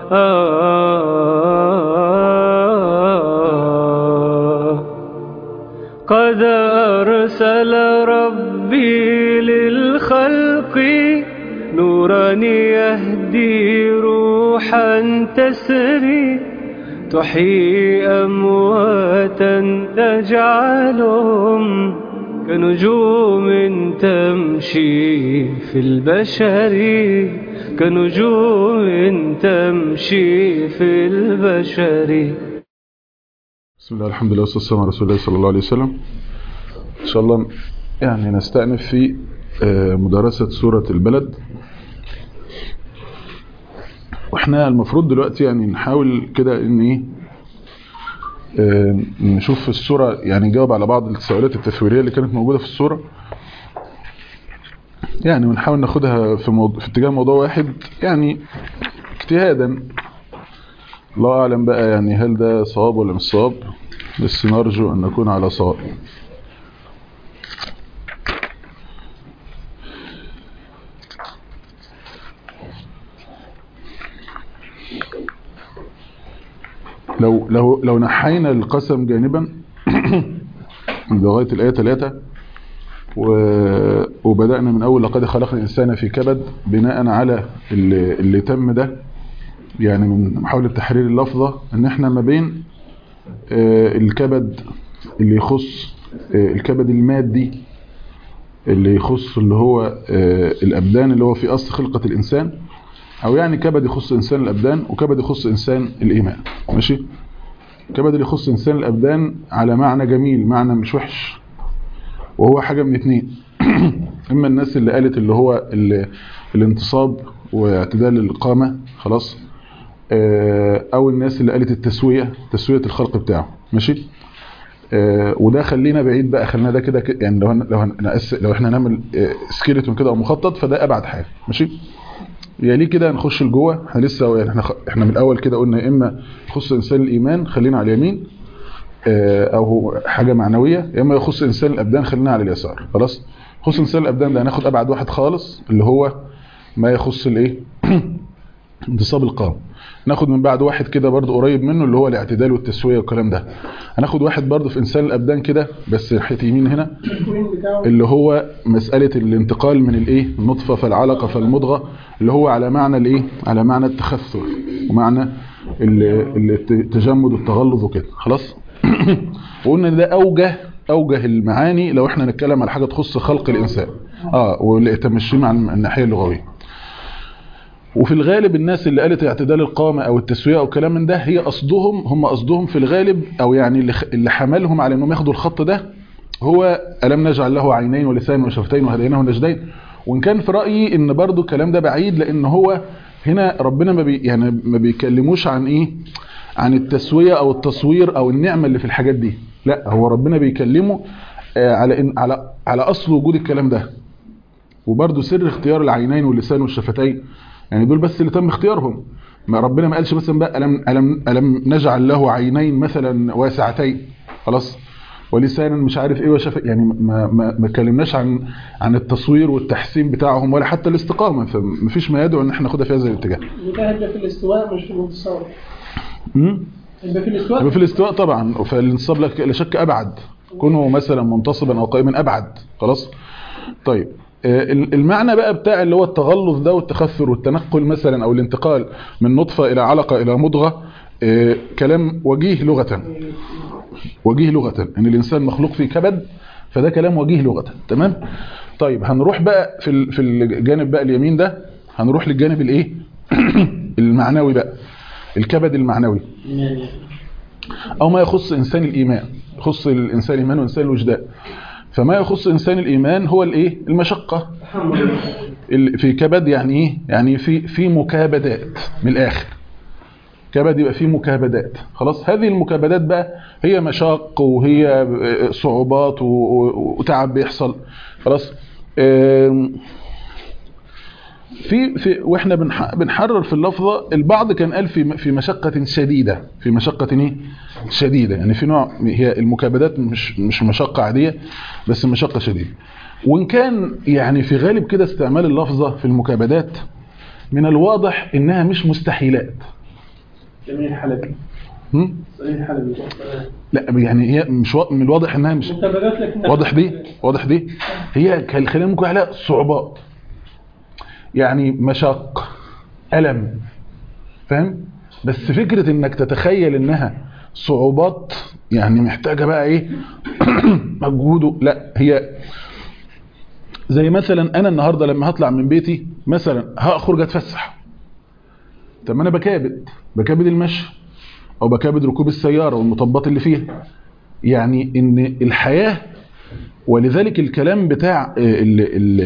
قد أرسل ربي للخلق نورا يهدي روحا تسري تحيي أمواتا تجعلهم كنجوم تمشي في البشر كنجوم تمشي في البشر بسم الله الحمد لله والصلاة والسلام على رسول الله صلى الله عليه وسلم إن شاء الله يعني نستأنف في مدرسة سورة البلد واحنا المفروض دلوقتي يعني نحاول كده ان ايه نشوف في الصورة يعني نجاوب على بعض التساؤلات التثويرية اللي كانت موجودة في الصورة يعني ونحاول ناخدها في, موضوع في اتجاه موضوع واحد يعني اجتهادا الله أعلم بقى يعني هل ده صواب ولا مش صواب بس نرجو أن نكون على صواب لو لو لو نحينا القسم جانبا لغايه الايه 3 وبدانا من اول لقد خلقنا الانسان في كبد بناء على اللي, اللي تم ده يعني من محاوله تحرير اللفظه ان احنا ما بين الكبد اللي يخص الكبد المادي اللي يخص اللي هو الابدان اللي هو في اصل خلقه الانسان او يعني كبد يخص انسان الابدان وكبد يخص انسان الايمان ماشي كبد اللي يخص انسان الابدان على معنى جميل معنى مش وحش وهو حاجه من اتنين اما الناس اللي قالت اللي هو اللي الانتصاب واعتدال القامه خلاص او الناس اللي قالت التسويه تسويه الخلق بتاعه ماشي وده خلينا بعيد بقى خلينا ده كده يعني لو لو لو احنا نعمل سكيلتون كده او مخطط فده ابعد حاجه ماشي يا ليه كده نخش لجوه احنا لسه يعني احنا احنا من الاول كده قلنا يا اما يخص انسان الايمان خلينا على اليمين او حاجه معنويه يا اما يخص انسان الابدان خلينا على اليسار خلاص يخص انسان الابدان ده هناخد ابعد واحد خالص اللي هو ما يخص الايه انتصاب القام ناخد من بعد واحد كده برضو قريب منه اللي هو الاعتدال والتسويه والكلام ده هناخد واحد برضو في انسان الابدان كده بس ناحيه يمين هنا اللي هو مساله الانتقال من الايه النطفه فالعلقه فالمضغه اللي هو على معنى الايه على معنى التخثر ومعنى التجمد والتغلظ وكده خلاص وقلنا ده اوجه اوجه المعاني لو احنا نتكلم على حاجه تخص خلق الانسان اه والتمشي مع الناحيه اللغويه وفي الغالب الناس اللي قالت اعتدال القامة او التسوية او كلام من ده هي قصدهم هم قصدهم في الغالب او يعني اللي حملهم على انهم ياخدوا الخط ده هو ألم نجعل له عينين ولسان وشفتين وهديناه النجدين وان كان في رأيي ان برضو الكلام ده بعيد لان هو هنا ربنا ما بي يعني ما بيكلموش عن ايه عن التسوية او التصوير او النعمة اللي في الحاجات دي لا هو ربنا بيكلمه على إن على على اصل وجود الكلام ده وبرضو سر اختيار العينين واللسان والشفتين يعني دول بس اللي تم اختيارهم ما ربنا ما قالش مثلا بقى ألم, ألم, ألم نجعل له عينين مثلا واسعتين خلاص ولسانا مش عارف ايه وشف يعني ما ما ما اتكلمناش عن عن التصوير والتحسين بتاعهم ولا حتى الاستقامه فمفيش ما يدعو ان احنا ناخدها في هذا الاتجاه. وده هيبقى في الاستواء مش في الانتصار. امم هيبقى في الاستواء يبقى في الاستواء طبعا فالانتصاب لا شك ابعد كونه مثلا منتصبا او قائما ابعد خلاص طيب المعنى بقى بتاع اللي هو التغلظ ده والتخثر والتنقل مثلا او الانتقال من نطفة الى علقة الى مضغة كلام وجيه لغة وجيه لغة ان الانسان مخلوق في كبد فده كلام وجيه لغة تمام طيب هنروح بقى في في الجانب بقى اليمين ده هنروح للجانب الايه المعنوي بقى الكبد المعنوي او ما يخص انسان الايمان يخص الانسان الايمان وانسان الوجدان فما يخص انسان الايمان هو الايه المشقه في كبد يعني ايه يعني في في مكابدات من الاخر كبد يبقى فيه مكابدات خلاص هذه المكابدات بقى هي مشاق وهي صعوبات وتعب بيحصل خلاص في في واحنا بنحرر في اللفظه البعض كان قال في في مشقه شديده في مشقه ايه شديده يعني في نوع هي المكابدات مش مش مشقه عاديه بس مشقه شديده وان كان يعني في غالب كده استعمال اللفظه في المكابدات من الواضح انها مش مستحيلات جميل الحلبي هم؟ جميل الحلبي لا يعني هي مش وا- من الواضح انها مش مكبرات لكن واضح دي واضح دي هي كان خلينا نقول عليها صعوبات يعني مشاق ألم فاهم بس فكرة انك تتخيل انها صعوبات يعني محتاجة بقى ايه مجهود لا هي زي مثلا انا النهاردة لما هطلع من بيتي مثلا هخرج اتفسح طب ما انا بكابد بكابد المشي او بكابد ركوب السيارة والمطبات اللي فيها يعني ان الحياة ولذلك الكلام بتاع ال ال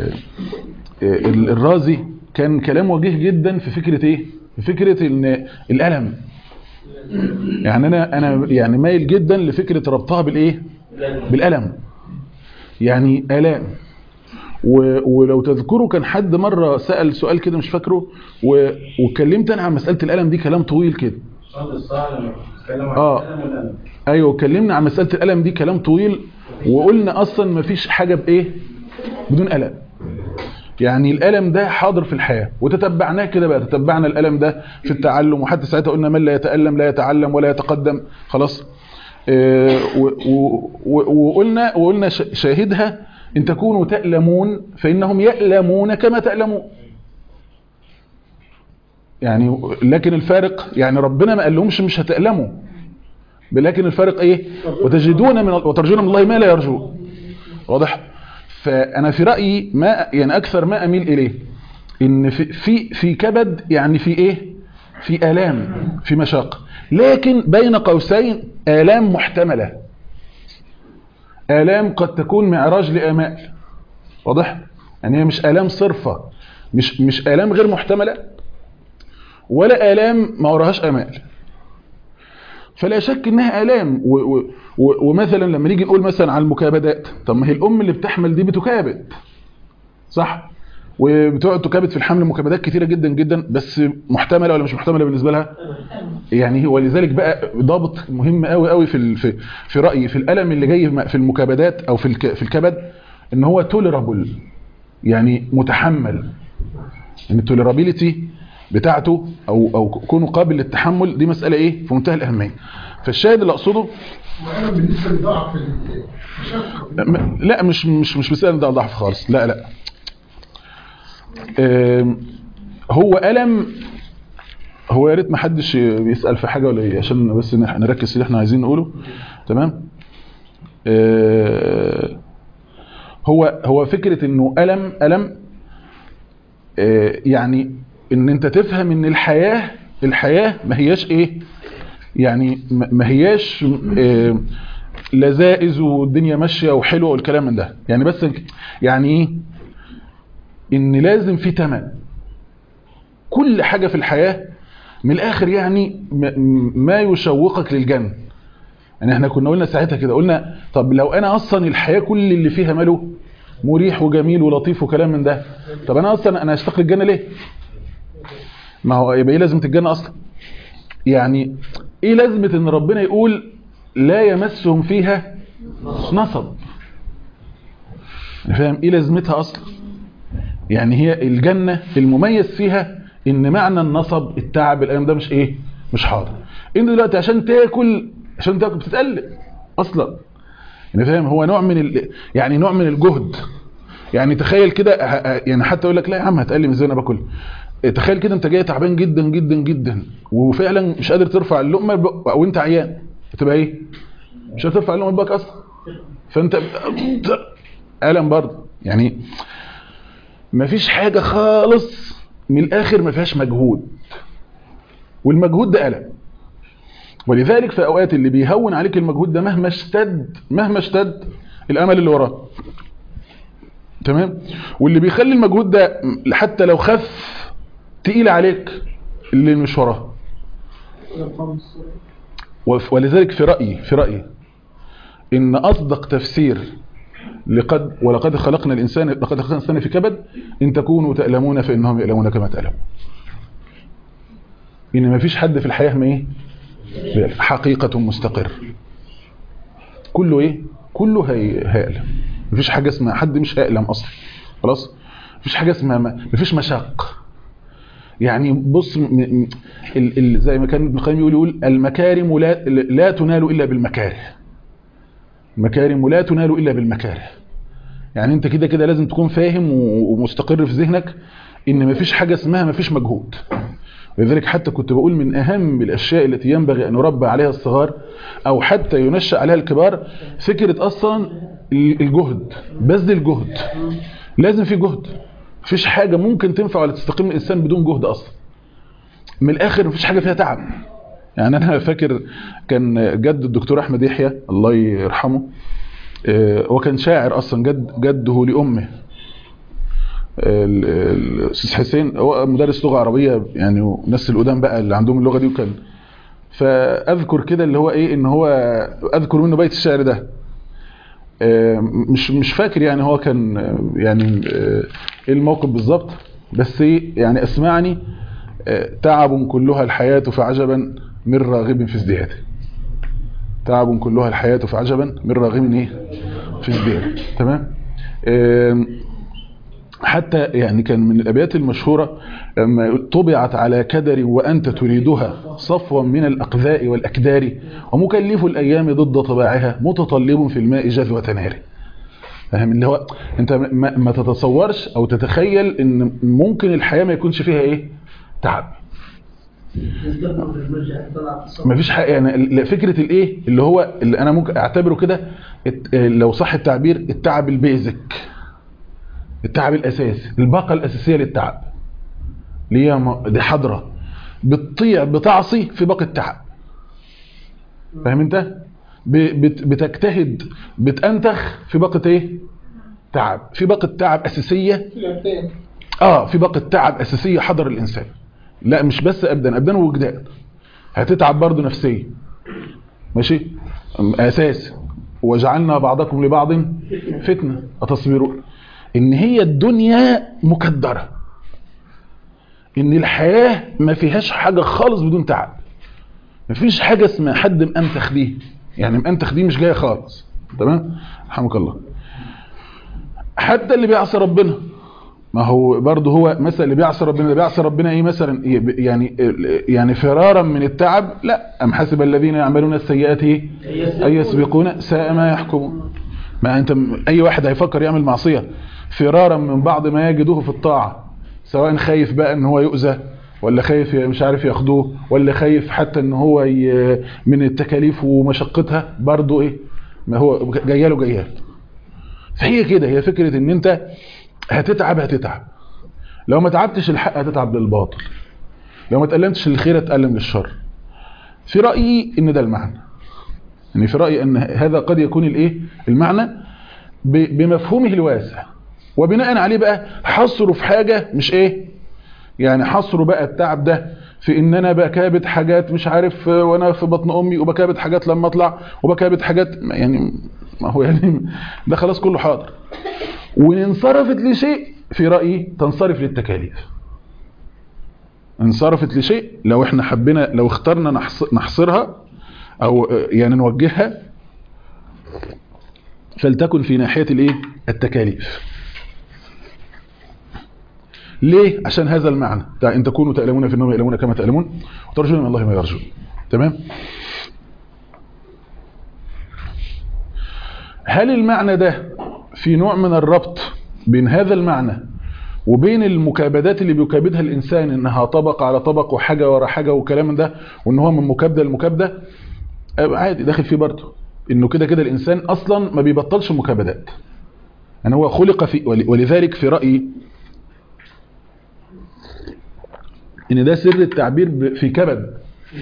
ال الرازي كان كلام وجيه جدا في فكرة ايه في فكرة ان الألم يعني انا انا يعني مايل جدا لفكرة ربطها بالايه بالألم يعني آلام و- ولو تذكروا كان حد مرة سأل سؤال كده مش فاكره و- واتكلمت انا عن مسألة الألم دي كلام طويل كده صاد الصاع لما بتتكلم عن آه. الألم والألم ايوه اتكلمنا عن مساله الالم دي كلام طويل وقلنا اصلا ما فيش حاجه بايه بدون الم يعني الالم ده حاضر في الحياه وتتبعناه كده بقى تتبعنا الالم ده في التعلم وحتى ساعتها قلنا من لا يتالم لا يتعلم ولا يتقدم خلاص آه، و- و- و- وقلنا وقلنا ش- شاهدها ان تكونوا تألمون فانهم يألمون كما تألمون يعني لكن الفارق يعني ربنا ما قال لهمش مش هتألموا لكن الفارق ايه وتجدون من وترجون من الله ما لا يرجون واضح فانا في رايي ما يعني اكثر ما اميل اليه ان في في في كبد يعني في ايه في الام في مشاقه لكن بين قوسين الام محتمله الام قد تكون معراج لامال واضح يعني هي مش الام صرفه مش مش الام غير محتمله ولا الام ما وراهاش امال فلا شك انها الام و و و ومثلا لما نيجي نقول مثلا على المكابدات طب ما هي الام اللي بتحمل دي بتكابد صح وبتقعد تكابد في الحمل مكابدات كتيره جدا جدا بس محتمله ولا مش محتمله بالنسبه لها يعني ولذلك بقى ضابط مهم قوي قوي في ال- في في رايي في الالم اللي جاي في المكابدات او في الك- في الكبد ان هو توليرابل يعني متحمل ان التوليرابيلتي بتاعته او او كونه قابل للتحمل دي مساله ايه في منتهى الاهميه فالشاهد اللي اقصده وانا بالنسبه لضعف المشقه م- لا مش مش مش مساله ده ضعف خالص لا لا آم، هو الم هو يا ريت ما حدش بيسال في حاجه ولا ايه عشان بس نح- نركز في اللي احنا عايزين نقوله تمام آه، هو هو فكره انه الم الم آه، يعني ان انت تفهم ان الحياه الحياه ما هياش ايه يعني ما ما هياش آه، لذائذ والدنيا ماشيه وحلوه والكلام من ده يعني بس يعني ايه ان لازم في تمن كل حاجه في الحياه من الاخر يعني م- ما يشوقك للجنه يعني احنا كنا قلنا ساعتها كده قلنا طب لو انا اصلا الحياه كل اللي فيها ماله مريح وجميل ولطيف وكلام من ده طب انا اصلا انا هشتاق للجنه ليه ما هو يبقى ايه لازمه الجنه اصلا يعني ايه لازمه ان ربنا يقول لا يمسهم فيها نصب فاهم ايه لازمتها اصلا يعني هي الجنه المميز فيها ان معنى النصب التعب الايام ده مش ايه مش حاضر انت دلوقتي عشان تاكل عشان تاكل بتتقلق اصلا يعني فاهم هو نوع من ال... يعني نوع من الجهد يعني تخيل كده ه- يعني حتى يقول لك لا يا عم هتقلم ازاي انا باكل تخيل كده انت جاي تعبان جدا جدا جدا وفعلا مش قادر ترفع اللقمه ب- وانت عيان هتبقى ايه مش هترفع اللقمه بقى اصلا فانت الم برضه يعني مفيش حاجه خالص من الاخر ما فيهاش مجهود والمجهود ده الم ولذلك في اوقات اللي بيهون عليك المجهود ده مهما اشتد مهما اشتد الامل اللي وراه تمام واللي بيخلي المجهود ده حتى لو خف تقيل عليك اللي مش وراه وف- ولذلك في رأيي في رأيي إن أصدق تفسير لقد ولقد خلقنا الإنسان لقد خلقنا الإنسان في كبد إن تكونوا تألمون فإنهم يألمون كما تألمون إن ما فيش حد في الحياة ما إيه حقيقة مستقر كله إيه كله هي هيألم مفيش حاجة اسمها حد مش هيألم أصلا خلاص مفيش حاجة اسمها ما- مفيش مشاق يعني بص م... م... ال... ال... زي ما كان ابن القيم يقول يقول المكارم لا لا تنال الا بالمكاره المكارم لا تنال الا بالمكاره يعني انت كده كده لازم تكون فاهم و- ومستقر في ذهنك ان مفيش حاجه اسمها مفيش مجهود ولذلك حتى كنت بقول من اهم الاشياء التي ينبغي ان يربى عليها الصغار او حتى ينشأ عليها الكبار فكره اصلا ال- الجهد بذل الجهد لازم في جهد مفيش حاجه ممكن تنفع ولا تستقيم الانسان بدون جهد اصلا من الاخر مفيش حاجه فيها تعب يعني انا فاكر كان جد الدكتور احمد يحيى الله يرحمه آه، هو كان شاعر اصلا جد جده لامه ال- ال- الاستاذ حسين هو مدرس لغه عربيه يعني والناس القدام بقى اللي عندهم اللغه دي وكان فاذكر كده اللي هو ايه ان هو اذكر منه بيت الشعر ده آه، مش مش فاكر يعني هو كان آه، يعني آه، ايه الموقف بالظبط بس ايه يعني اسمعني آه، تعب كلها الحياه فعجبا من راغب في ازدياده تعب كلها الحياه فعجبا من راغب ايه في ازدياده تمام آم، حتى يعني كان من الابيات المشهوره لما يقول طبعت على كدر وانت تريدها صفوا من الاقذاء والاكدار ومكلف الايام ضد طباعها متطلب في الماء جذوه نار فاهم اللي هو انت ما, ما تتصورش او تتخيل ان ممكن الحياه ما يكونش فيها ايه تعب ما فيش حاجه يعني ال- فكره الايه اللي هو اللي انا ممكن اعتبره كده الت- لو صح التعبير التعب البيزك التعب الاساسي الباقه الاساسيه للتعب اللي هي م- دي حضره بتطيع بتعصي في باقي التعب فاهم انت ب- بت- بتجتهد بتنتخ في باقه ايه تعب في باقه تعب اساسيه في الأبدان اه في باقه تعب اساسيه حضر الانسان لا مش بس ابدان ابدان ووجدان هتتعب برضه نفسيا ماشي أم- اساس وجعلنا بعضكم لبعض فتنه اتصبرون ان هي الدنيا مكدره ان الحياه ما فيهاش حاجه خالص بدون تعب ما فيش حاجه اسمها حد مأنتخ دي يعني مأنتخ دي مش جايه خالص تمام رحمك الله حتى اللي بيعصي ربنا ما هو برضه هو مثلا اللي بيعصي ربنا اللي بيعصي ربنا ايه مثلا يعني يعني فرارا من التعب لا ام حسب الذين يعملون السيئات ايه ان يسبقون ساء ما يحكمون ما انت اي واحد هيفكر يعمل معصيه فرارا من بعض ما يجده في الطاعه سواء خايف بقى ان هو يؤذى ولا خايف مش عارف ياخدوه ولا خايف حتى ان هو ي... من التكاليف ومشقتها برضه ايه ما هو جاياله جاياله فهي كده هي فكره ان انت هتتعب هتتعب لو ما تعبتش الحق هتتعب للباطل لو ما تألمتش للخير هتألم للشر في رأيي ان ده المعنى يعني في رأيي ان هذا قد يكون الايه المعنى ب- بمفهومه الواسع وبناء عليه بقى حصره في حاجة مش ايه يعني حصره بقى التعب ده في ان انا بكابد حاجات مش عارف آه، وانا في بطن امي وبكابد حاجات لما اطلع وبكابد حاجات يعني ما هو يعني ده خلاص كله حاضر وإن انصرفت لشيء في رأيي تنصرف للتكاليف انصرفت لشيء لو احنا حبينا لو اخترنا نحص- نحصرها او آه، يعني نوجهها فلتكن في ناحية الايه التكاليف ليه عشان هذا المعنى بتاع ان تكونوا تألمون في النوم يألمون كما تألمون وترجون من الله ما يرجون تمام هل المعنى ده في نوع من الربط بين هذا المعنى وبين المكابدات اللي بيكابدها الإنسان إنها طبق على طبق وحاجة ورا حاجة وكلام من ده وإن هو من مكابدة لمكابدة آه، عادي داخل فيه برضه إنه كده كده الإنسان أصلا ما بيبطلش مكابدات يعني هو خلق في ول- ولذلك في رأيي إن ده سر التعبير ب- في كبد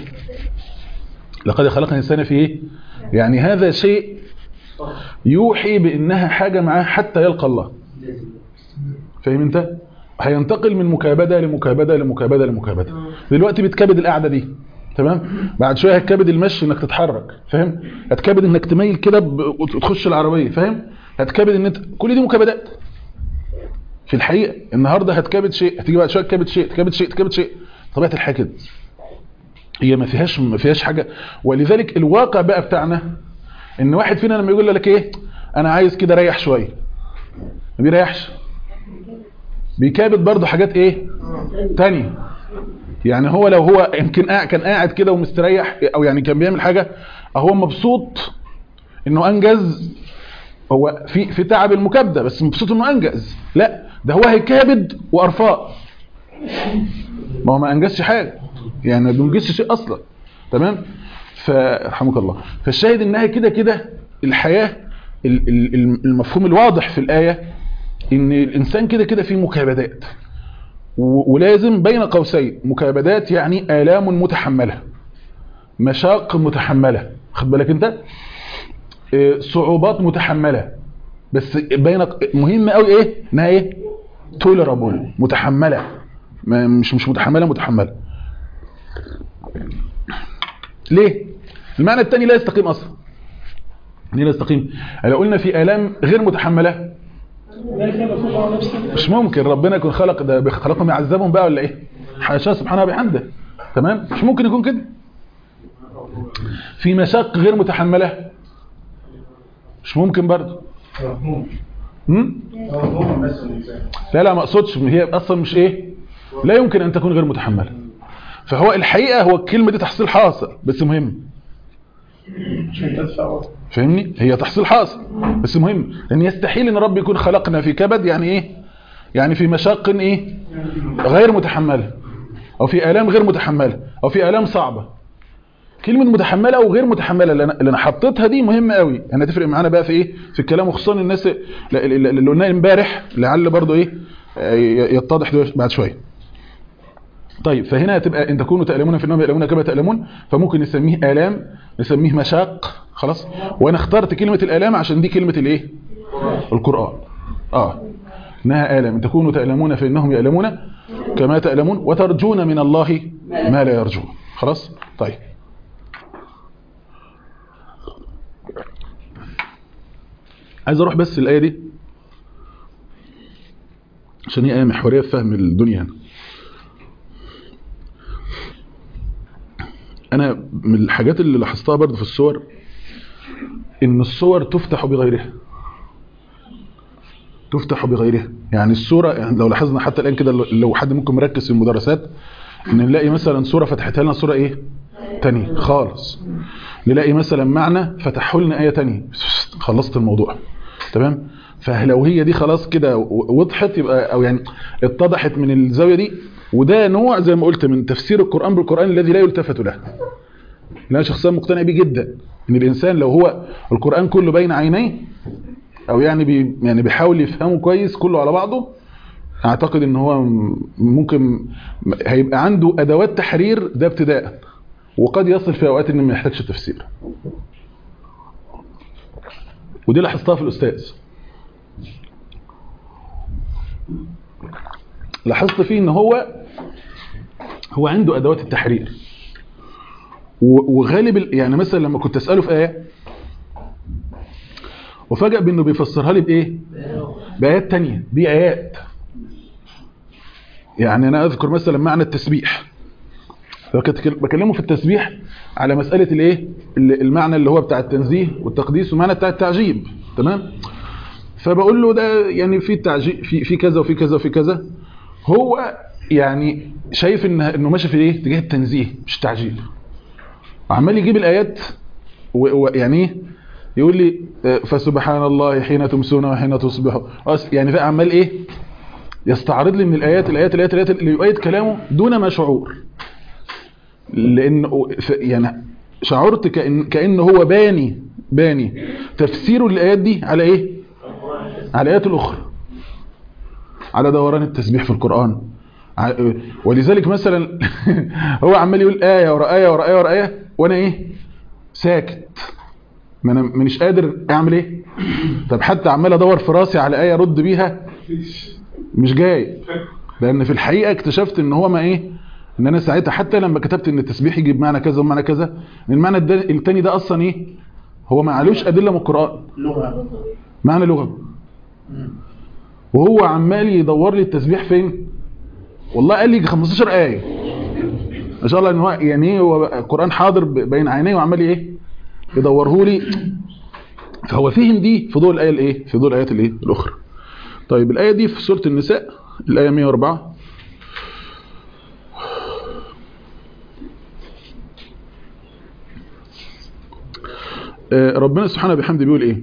لقد خلقنا الإنسان في إيه؟ يعني هذا شيء يوحي بانها حاجة معاه حتى يلقى الله فاهم انت هينتقل من مكابدة لمكابدة لمكابدة لمكابدة دلوقتي بتكبد القعدة دي تمام بعد شوية هتكبد المشي انك تتحرك فاهم هتكبد انك تميل كده ب- وتخش العربية فاهم هتكبد ان انت كل دي مكابدات في الحقيقة النهاردة هتكبد شيء هتيجي بعد شوية تكبد شيء تكبد شيء تكبد شيء طبيعة الحياة كده هي ما فيهاش ما فيهاش حاجة ولذلك الواقع بقى بتاعنا ان واحد فينا لما يقول لك ايه انا عايز كده اريح شويه ما بيريحش بيكابد برضه حاجات ايه تانية يعني هو لو هو يمكن قاعد- كان قاعد كده ومستريح او يعني كان بيعمل حاجه هو مبسوط انه انجز هو في في تعب المكابده بس مبسوط انه انجز لا ده هو هيكابد وقرفان ما هو ما انجزش حاجه يعني ما بينجزش شيء اصلا تمام فرحمك الله فالشاهد انها كده كده الحياه ال- ال- ال- المفهوم الواضح في الايه ان الانسان كده كده فيه مكابدات و- ولازم بين قوسين مكابدات يعني آلام متحملة مشاق متحملة خد بالك انت إيه، صعوبات متحملة بس بين مهم قوي ايه انها ايه تولرابل متحملة ما- مش مش متحملة متحملة ليه المعنى الثاني لا يستقيم اصلا ليه لا يستقيم لو قلنا في آلام غير متحملة ذلك الرسول على نفسه مش ممكن ربنا يكون خلق ده خلقهم يعذبهم بقى ولا ايه حاشاه سبحانه وبحمده تمام مش ممكن يكون كده في مشاق غير متحمله مش ممكن برضه مفهوم هم؟ مفهوم بس الانسان لا لا ما اقصدش هي اصلا مش ايه لا يمكن ان تكون غير متحمله فهو الحقيقه هو الكلمه دي تحصيل حاصل بس مهم عشان تدفع فاهمني هي تحصيل حاصل بس مهم لان يستحيل ان رب يكون خلقنا في كبد يعني ايه يعني في مشاق ايه غير متحمله او في الام غير متحمله او في الام صعبه كلمه متحمله او غير متحمله اللي انا اللي أنا حطيتها دي مهمه قوي يعني هتفرق معانا بقى في ايه في الكلام وخصوصا الناس اللي اللي قلناه امبارح لعل برضو ايه آه، يتضح دلوقتي بعد شويه طيب فهنا هتبقى ان تكونوا تألمون في انهم يألمون كما تألمون فممكن نسميه آلام نسميه مشاق خلاص وانا اخترت كلمة الآلام عشان دي كلمة الايه القرآن اه انها آلام ان تكونوا تألمون فإنهم يألمون كما تألمون وترجون من الله ما لا يرجون خلاص طيب عايز اروح بس الآية دي عشان هي آية محورية في فهم الدنيا هنا. انا من الحاجات اللي لاحظتها برضه في الصور ان الصور تفتح بغيرها تفتح بغيرها يعني الصورة يعني لو لاحظنا حتى الآن كده لو حد ممكن مركز في المدرسات ان نلاقي مثلا صورة فتحتها لنا صورة ايه تانية خالص نلاقي مثلا معنى فتحوا لنا آية تانية خلصت الموضوع تمام فلو هي دي خلاص كده وضحت يبقى او يعني اتضحت من الزاوية دي وده نوع زي ما قلت من تفسير القرآن بالقرآن الذي لا يلتفت له انا شخصيا مقتنع بيه جدا ان الانسان لو هو القرآن كله بين عينيه او يعني بي يعني بيحاول يفهمه كويس كله على بعضه اعتقد ان هو ممكن هيبقى عنده ادوات تحرير ده ابتداء وقد يصل في اوقات انه ما يحتاجش تفسير ودي لاحظتها في الاستاذ لاحظت فيه ان هو هو عنده ادوات التحرير وغالب يعني مثلا لما كنت اساله في ايه وفجأة بانه بيفسرها لي بايه بايات تانية دي ايات يعني انا اذكر مثلا معنى التسبيح كنت بكلمه في التسبيح على مسألة الايه المعنى اللي هو بتاع التنزيه والتقديس ومعنى بتاع التعجيب تمام فبقول له ده يعني في تعجيب في في كذا وفي كذا وفي كذا هو يعني شايف ان انه ماشي في ايه اتجاه التنزيه مش التعجيب وعمال يجيب الايات ويعني ايه يقول لي فسبحان الله حين تمسون وحين تصبحون يعني عمال ايه يستعرض لي من الايات الايات الايات الايات اللي يؤيد كلامه دون ما شعور لان يعني شعرت كأن كأنه هو باني باني تفسيره للايات دي على ايه على الايات الاخرى على دوران التسبيح في القرآن ولذلك مثلا هو عمال يقول آية ورا آية ورا آية ورا آية وأنا إيه ساكت ما أنا مش قادر أعمل إيه طب حتى عمال أدور في راسي على آية أرد بيها مش جاي لأن في الحقيقة اكتشفت إن هو ما إيه إن أنا ساعتها حتى لما كتبت إن التسبيح يجيب معنى كذا ومعنى كذا المعنى التاني ده أصلا إيه هو ما علوش أدلة من القرآن لغة معنى لغة وهو عمال يدور لي التسبيح فين والله قال لي 15 آية ما شاء الله ان هو يعني ايه هو القرآن حاضر بين عينيه وعمال ايه يدوره لي فهو فهم دي في ضوء الآية الايه في ضوء الآيات الايه الأخرى طيب الآية دي في سورة النساء الآية 104 آه، ربنا سبحانه بحمده بيقول ايه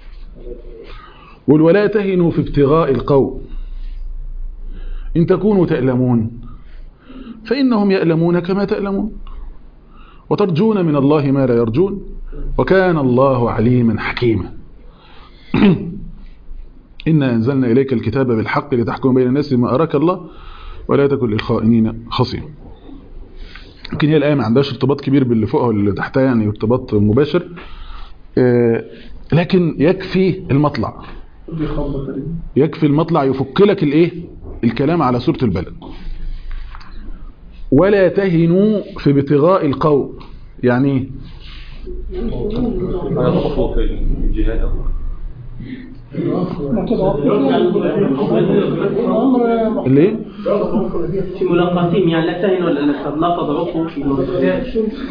قل ولا تهنوا في ابتغاء القوم إن تكونوا تألمون فإنهم يألمون كما تألمون وترجون من الله ما لا يرجون وكان الله عليما حكيما إنا أنزلنا إليك الكتاب بالحق لتحكم بين الناس بما أراك الله ولا تكن للخائنين خصيما يمكن هي الآية ما عندهاش ارتباط كبير باللي فوقها واللي تحتها يعني ارتباط مباشر آه، لكن يكفي المطلع دي خبطة تقريبا يكفي المطلع يفك لك الايه الكلام على سورة البلد ولا تهنوا في ابتغاء القوم يعني ايه أنا ضعفوا في الجهاد ما تضعفوش الأمر اللي ايه في ملاقاتهم يعني لا تهنوا لا لا تضعفوا في ملاقاتهم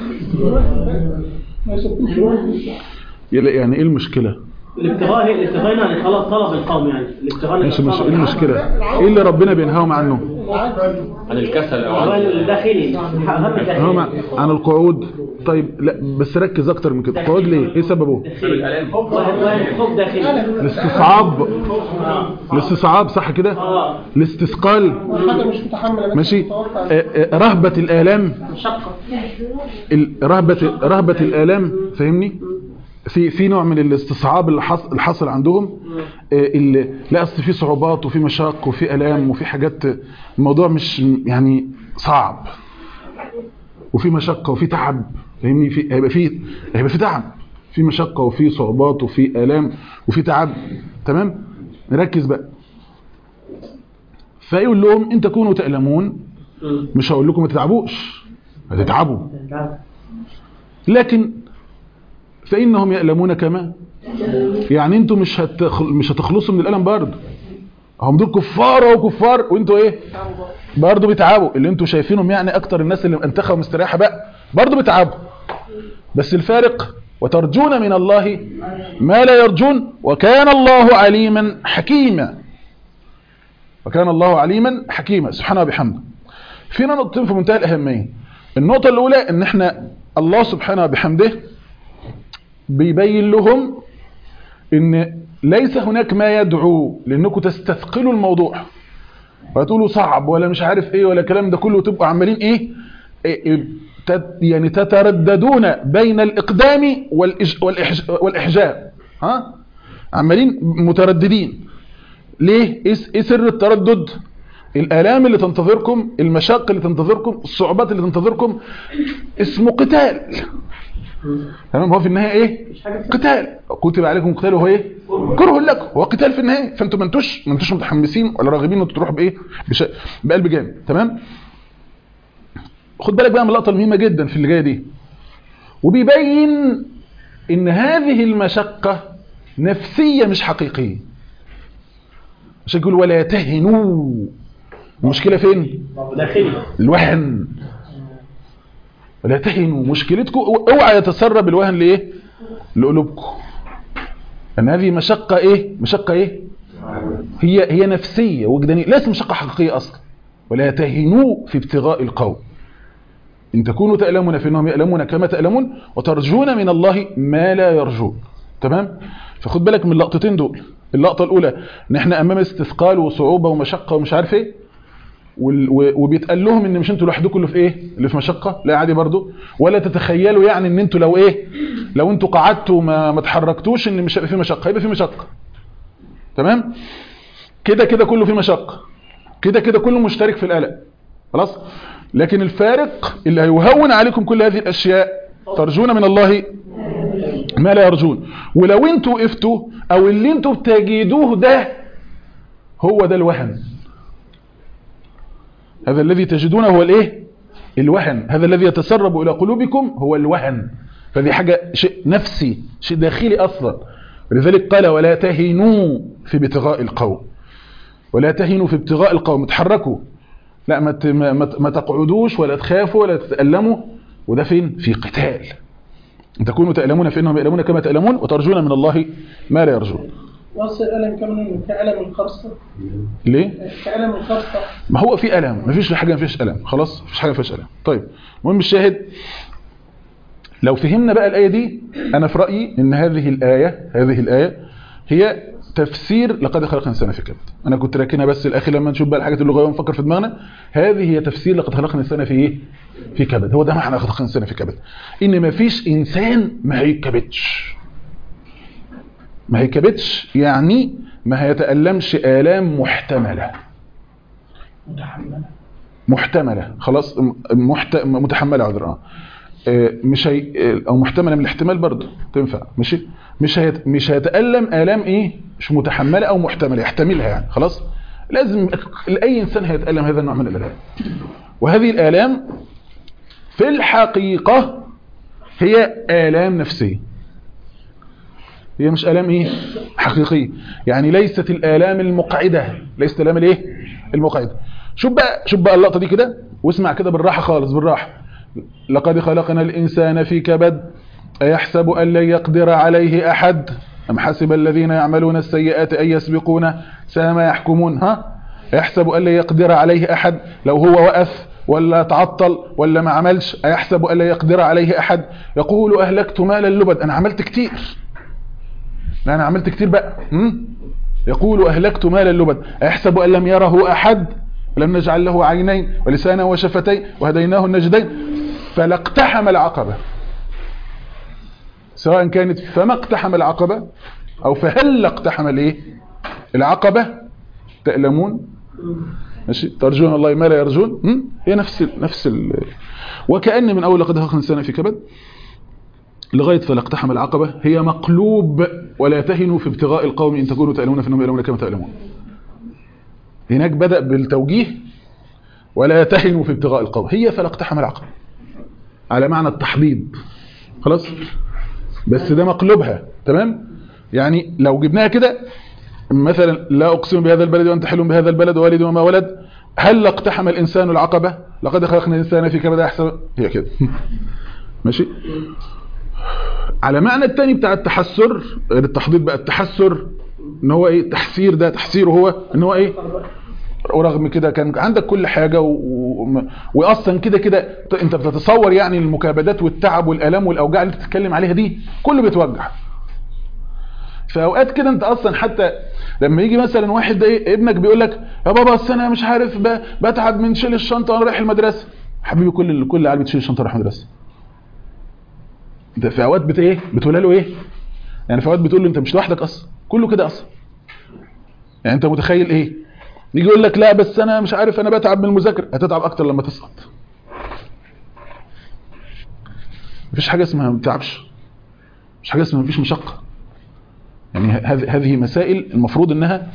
ما يسكتوش يلا يعني ايه المشكلة الابتغاء الابتغاء يعني طلب طلب القوم يعني الابتغاء مش مش ايه المشكلة ايه اللي ربنا بينهاهم عنه عن الكسل أو عن الابتغاء الداخلي اهم هم داخلي عن القعود طيب لا بس ركز اكتر من كده القعود ليه ايه سببه داخلي واحد واحد حب داخلي الاستصعاب الاستصعاب صح كده اه الاستثقال حاجة مش متحملة بس ماشي متوقع. آه، آه، رهبة الآلام مشقة ال- رهبة رهبة الآلام فاهمني في في نوع من الاستصعاب اللي حصل اللي حصل عندهم آه، اللي لا اصل في صعوبات وفي مشاق وفي آلام وفي حاجات الموضوع مش يعني صعب وفي مشقة وفي تعب فاهمني في هيبقى في هيبقى في تعب في مشقة وفي صعوبات وفي آلام وفي تعب تمام نركز بقى فيقول لهم ان تكونوا تألمون مش هقول لكم ما تتعبوش هتتعبوا لكن فإنهم يألمون كما يعني انتوا مش هتخل... مش هتخلصوا من الألم برضه هم دول كفار وكفار وانتوا ايه برضه بيتعبوا اللي انتوا شايفينهم يعني اكتر الناس اللي انتخبوا مستريحه بقى برضه بيتعبوا بس الفارق وترجون من الله ما لا يرجون وكان الله عليما حكيما وكان الله عليما حكيما سبحانه وبحمده فينا نقطتين في منتهى الأهمية النقطة الأولى ان احنا الله سبحانه وبحمده بيبين لهم ان ليس هناك ما يدعو لانكم تستثقلوا الموضوع وتقولوا صعب ولا مش عارف ايه ولا الكلام ده كله تبقوا عمالين ايه, إيه, إيه تت يعني تترددون بين الاقدام والإج والإحج والاحجاب ها عمالين مترددين ليه ايه إيه سر التردد الالام اللي تنتظركم المشاق اللي تنتظركم الصعوبات اللي تنتظركم اسمه قتال تمام هو في النهايه ايه قتال كتب عليكم قتال وهو ايه كره لكم هو قتال في النهايه فانتوا ما انتوش ما انتوش متحمسين ولا راغبين ان انتوا تروحوا بايه بش... بقلب جامد تمام خد بالك بقى من اللقطه المهمه جدا في اللي جايه دي وبيبين ان هذه المشقه نفسيه مش حقيقيه عشان يقول ولا تهنوا المشكله فين داخلي الوهن ولا تهنوا مشكلتكم اوعى يتسرب الوهن لايه لقلوبكم ان هذه مشقه ايه مشقه ايه هي هي نفسيه وجدانيه ليست مشقه حقيقيه اصلا ولا تهنوا في ابتغاء القوم ان تكونوا تألمون فانهم يألمون كما تألمون وترجون من الله ما لا يرجون تمام فخد بالك من اللقطتين دول اللقطه الاولى ان احنا امام استثقال وصعوبه ومشقه ومش عارف ايه وال- و- وبيتقال لهم ان مش انتوا لوحدكم اللي في ايه اللي في مشقه لا عادي برضو ولا تتخيلوا يعني ان انتوا لو ايه لو انتوا قعدتوا ما ما اتحركتوش ان مش هيبقى في مشقه هيبقى في مشقه تمام كده كده كله في مشقه كده كده كله مشترك في القلق خلاص لكن الفارق اللي هيهون عليكم كل هذه الاشياء ترجون من الله ما لا يرجون ولو انتوا وقفتوا او اللي انتوا بتجدوه ده هو ده الوهن هذا الذي تجدونه هو الايه الوهن هذا الذي يتسرب الى قلوبكم هو الوهن فدي حاجة شيء نفسي شيء داخلي اصلا ولذلك قال ولا تهنوا في ابتغاء القوم ولا تهنوا في ابتغاء القوم تحركوا لا ما ت- ما- ما ما تقعدوش ولا تخافوا ولا تتألموا وده فين في قتال ان تكونوا تألمون فإنهم يألمون كما تألمون وترجون من الله ما لا يرجون وصل ألم كمان كألم القرصة ليه كألم القرصة ما هو في ألم ما فيش حاجة ما فيش ألم خلاص ما فيش حاجة ما فيش ألم طيب المهم الشاهد لو فهمنا بقى الآية دي أنا في رأيي إن هذه الآية هذه الآية هي تفسير لقد خلقنا الإنسان في كبد أنا كنت راكنها بس الأخير لما نشوف بقى الحاجات اللغوية ونفكر في دماغنا هذه هي تفسير لقد خلقنا الإنسان في إيه؟ في كبد هو ده معنى لقد خلقنا الإنسان في كبد إن ما فيش إنسان ما هيكبدش ما هيكبدش يعني ما هيتألمش آلام محتملة متحملة محتملة خلاص محت... متحملة عذر اه آه، مش هي... آه، او محتملة من الاحتمال برضه تنفع ماشي مش هيت... مش هيتألم آلام ايه مش متحملة او محتملة يحتملها يعني خلاص لازم اي انسان هيتألم هذا النوع من الآلام وهذه الآلام في الحقيقة هي آلام نفسية هي مش آلام ايه حقيقية يعني ليست الآلام المقعدة ليست الآلام الايه المقعدة شوف بقى شوف بقى اللقطة دي كده واسمع كده بالراحة خالص بالراحة لقد خلقنا الإنسان في كبد أيحسب أن لن يقدر عليه أحد أم حسب الذين يعملون السيئات أن يسبقون ساء ما يحكمون ها يحسب أن لن يقدر عليه أحد لو هو وقف ولا تعطل ولا ما عملش أيحسب أن لا يقدر عليه أحد يقول أهلكت مالا لبد أنا عملت كتير لا أنا عملت كتير بقى هم؟ يقول أهلكت مالا لبد أيحسب أن لم يره أحد لم نجعل له عينين ولسانا وشفتين وهديناه النجدين فلا اقتحم العقبة سواء كانت فما اقتحم العقبة أو فهل اقتحم الايه العقبة تألمون ماشي ترجون الله ما لا يرجون هم؟ هي نفس ال نفس ال وكأن من أول لقد خلقنا الإنسان في كبد لغاية فلا اقتحم العقبة هي مقلوب ولا تهنوا في ابتغاء القوم إن تكونوا تألمون فإنهم يألمون كما تألمون هناك بدأ بالتوجيه ولا تهنوا في ابتغاء القوم هي فلا اقتحم العقبة على معنى التحضيض خلاص بس ده مقلوبها تمام يعني لو جبناها كده مثلا لا أقسم بهذا البلد وأنت حل بهذا البلد والد وما ولد هل اقتحم الإنسان العقبة لقد خلقنا الإنسان في كبد أحسن هي كده ماشي على معنى التاني بتاع التحسر غير التحضيض بقى التحسر ان هو ايه تحسير ده تحسيره هو ان هو ايه ورغم كده كان عندك كل حاجة و... و... واصلا كده كده انت بتتصور يعني المكابدات والتعب والالام والاوجاع اللي بتتكلم عليها دي كله بيتوجع في اوقات كده انت اصلا حتى لما يجي مثلا واحد ده ايه ابنك بيقول لك يا بابا اصل انا مش عارف ب... بتعب من شيل الشنطه وانا رايح المدرسه حبيبي كل كل العيال بتشيل الشنطه رايح المدرسه ده في اوقات بت ايه بتقول له ايه يعني في اوقات بتقول له انت مش لوحدك اصلا كله كده اصلا يعني انت متخيل ايه يجي يقول لك لا بس انا مش عارف انا بتعب من المذاكره هتتعب اكتر لما تسقط مفيش حاجه اسمها ما بتتعبش مش حاجه اسمها مفيش مشقه يعني هذه هذه مسائل المفروض انها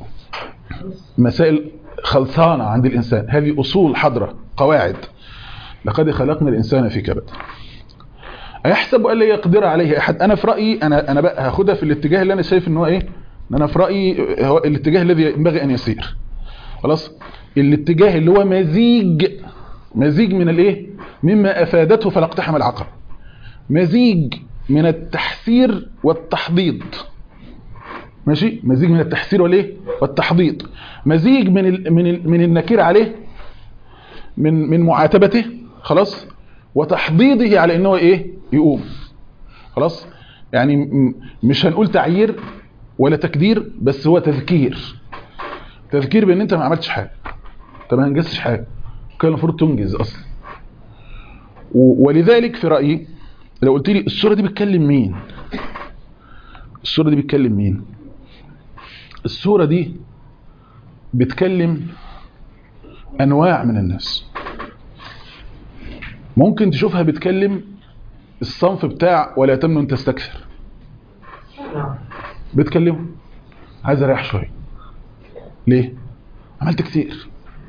مسائل خلصانه عند الانسان هذه اصول حضره قواعد لقد خلقنا الانسان في كبد ايحسب ان لا يقدر عليه احد انا في رايي انا انا بقى هاخدها في الاتجاه اللي انا شايف ان هو ايه ان انا في رايي هو الاتجاه الذي ينبغي ان يسير خلاص الاتجاه اللي هو مزيج مزيج من الايه مما افادته فلا اقتحم العقبه مزيج من التحسير والتحضيض ماشي مزيج من التحسير والايه والتحضيض مزيج من ال من ال من النكير عليه من من معاتبته خلاص وتحضيضه على ان هو ايه يقوم خلاص يعني م- مش هنقول تعيير ولا تكدير بس هو تذكير تذكير بان انت ما عملتش حاجه انت ما انجزتش حاجه كان المفروض تنجز اصلا و- ولذلك في رايي لو قلت لي السوره دي بتكلم مين السوره دي بتكلم مين السوره دي بتكلم انواع من الناس ممكن تشوفها بتكلم الصنف بتاع ولا تمنن تستكثر بتكلمه عايز اريح شويه ليه عملت كتير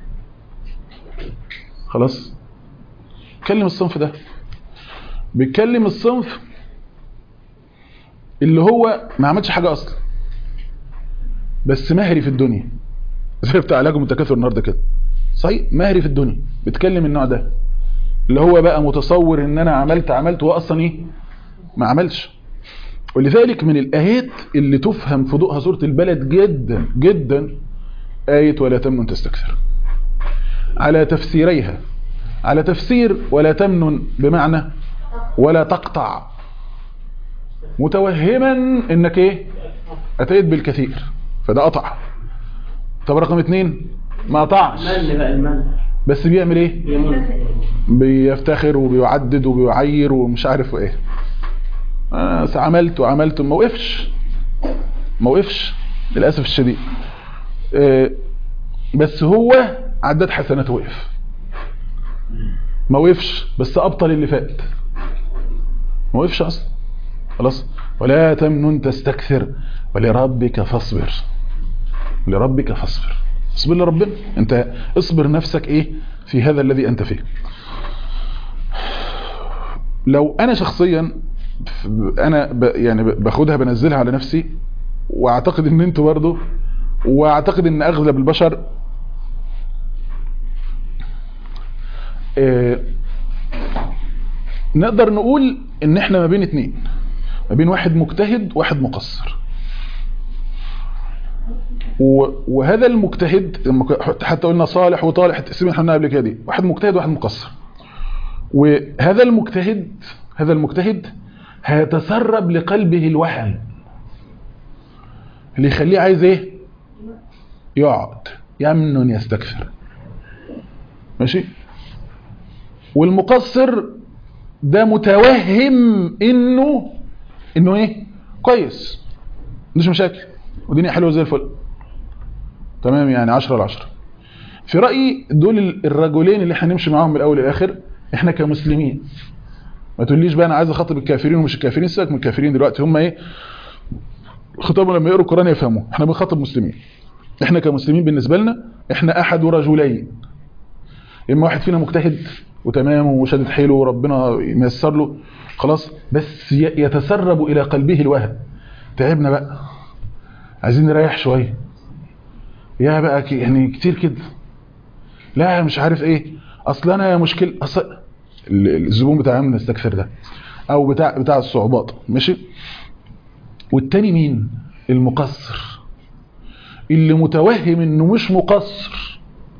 خلاص كلم الصنف ده بيتكلم الصنف اللي هو ما عملش حاجه اصلا بس مهري في الدنيا زي بتاع علاج التكاثر النهارده كده صحيح مهري في الدنيا بتكلم النوع ده اللي هو بقى متصور ان انا عملت عملت واصلا ايه ما عملش ولذلك من الايات اللي تفهم في ضوءها سوره البلد جدا جدا ايه ولا تمنن تستكثر على تفسيريها على تفسير ولا تمنن بمعنى ولا تقطع متوهما انك ايه اتيت بالكثير فده قطع طب رقم اتنين ما قطعش من بقى المن بس بيعمل ايه يمن بيفتخر وبيعدد وبيعير ومش عارف ايه انا عملت وعملت ما وقفش ما وقفش للاسف الشديد آه، بس هو عداد حسنات وقف ما وقفش بس ابطل اللي فات ما وقفش اصلا خلاص ولا تمنن تستكثر ولربك فاصبر لربك فاصبر اصبر لربنا انت اصبر نفسك ايه في هذا الذي انت فيه لو انا شخصيا انا ب يعني ب- باخدها بنزلها على نفسي واعتقد ان انتوا برضه واعتقد ان اغلب البشر آه، نقدر نقول ان احنا ما بين اتنين ما بين واحد مجتهد وواحد مقصر و- وهذا المجتهد لما ك- حتى قلنا صالح وطالح التقسيم اللي احنا قلناها قبل كده دي واحد مجتهد وواحد مقصر وهذا المجتهد هذا المجتهد هيتسرب لقلبه الوهن اللي يخليه عايز ايه يقعد يمنن يستكثر ماشي والمقصر ده متوهم انه انه ايه كويس مش مشاكل والدنيا حلوه زي الفل تمام يعني 10 على 10 في رايي دول الرجلين اللي احنا نمشي معاهم من الاول للاخر احنا كمسلمين ما تقوليش بقى انا عايز اخاطب الكافرين ومش الكافرين سيبك من الكافرين دلوقتي هم ايه خطابهم لما يقروا القران يفهموا احنا بنخاطب مسلمين احنا كمسلمين بالنسبه لنا احنا احد رجلين اما واحد فينا مجتهد وتمام وشادد حيله وربنا يميسر له خلاص بس ي- يتسرب الى قلبه الوهن تعبنا بقى عايزين نريح شويه يا بقى ك- يعني كتير كده لا مش عارف ايه اصل انا مشكل أصل ال- الزبون بتاع من استكثر ده او بتاع بتاع الصعوبات ماشي والتاني مين المقصر اللي متوهم انه مش مقصر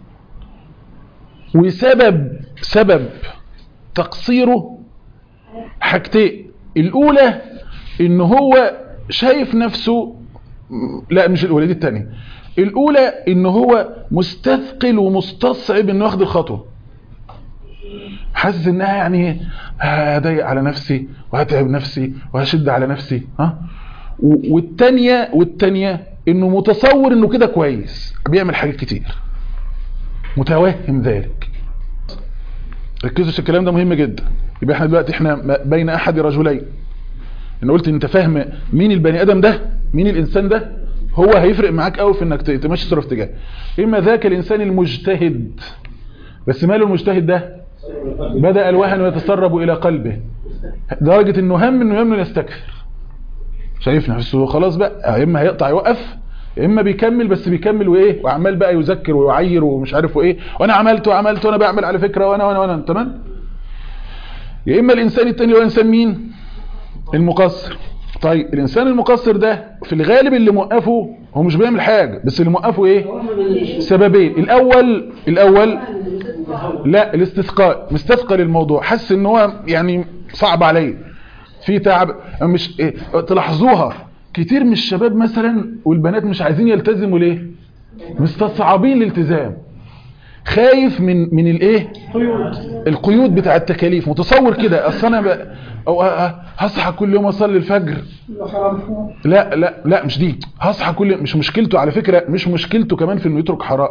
وسبب سبب تقصيره حاجتين الاولى ان هو شايف نفسه لا مش الاولى دي الثانيه الاولى ان هو مستثقل ومستصعب انه ياخد الخطوه حاسس انها يعني هضيق على نفسي وهتعب نفسي وهشد على نفسي ها و- والتانية والتانية انه متصور انه كده كويس بيعمل حاجات كتير متوهم ذلك ركزوا في الكلام ده مهم جدا يبقى احنا دلوقتي احنا م- بين احد رجلين انا قلت انت فاهم مين البني ادم ده مين الانسان ده هو هيفرق معاك قوي في انك ت- تمشي صرف اتجاه اما ذاك الانسان المجتهد بس ماله المجتهد ده بدأ الوهن يتسرب الى قلبه لدرجة انه هم انه يمنن يستكثر شايف نفسه خلاص بقى يا اما هيقطع يوقف يا اما بيكمل بس بيكمل وايه وعمال بقى يذكر ويعير ومش عارف وايه وانا عملت وعملت وانا بعمل على فكره وانا وانا وانا تمام يا اما الانسان التاني هو انسان مين المقصر طيب الانسان المقصر ده في الغالب اللي موقفه هو مش بيعمل حاجه بس اللي موقفه ايه سببين الاول الاول لا الاستثقال مستثقل الموضوع حس ان هو يعني صعب عليه في تعب مش إيه تلاحظوها كتير من الشباب مثلا والبنات مش عايزين يلتزموا ليه مستصعبين الالتزام خايف من من الايه القيود بتاع التكاليف متصور كده اصل انا ب- أو أ- أ- هصحى كل يوم اصلي الفجر لا لا لا مش دي هصحى كل مش مشكلته على فكرة مش مشكلته كمان في انه يترك حرام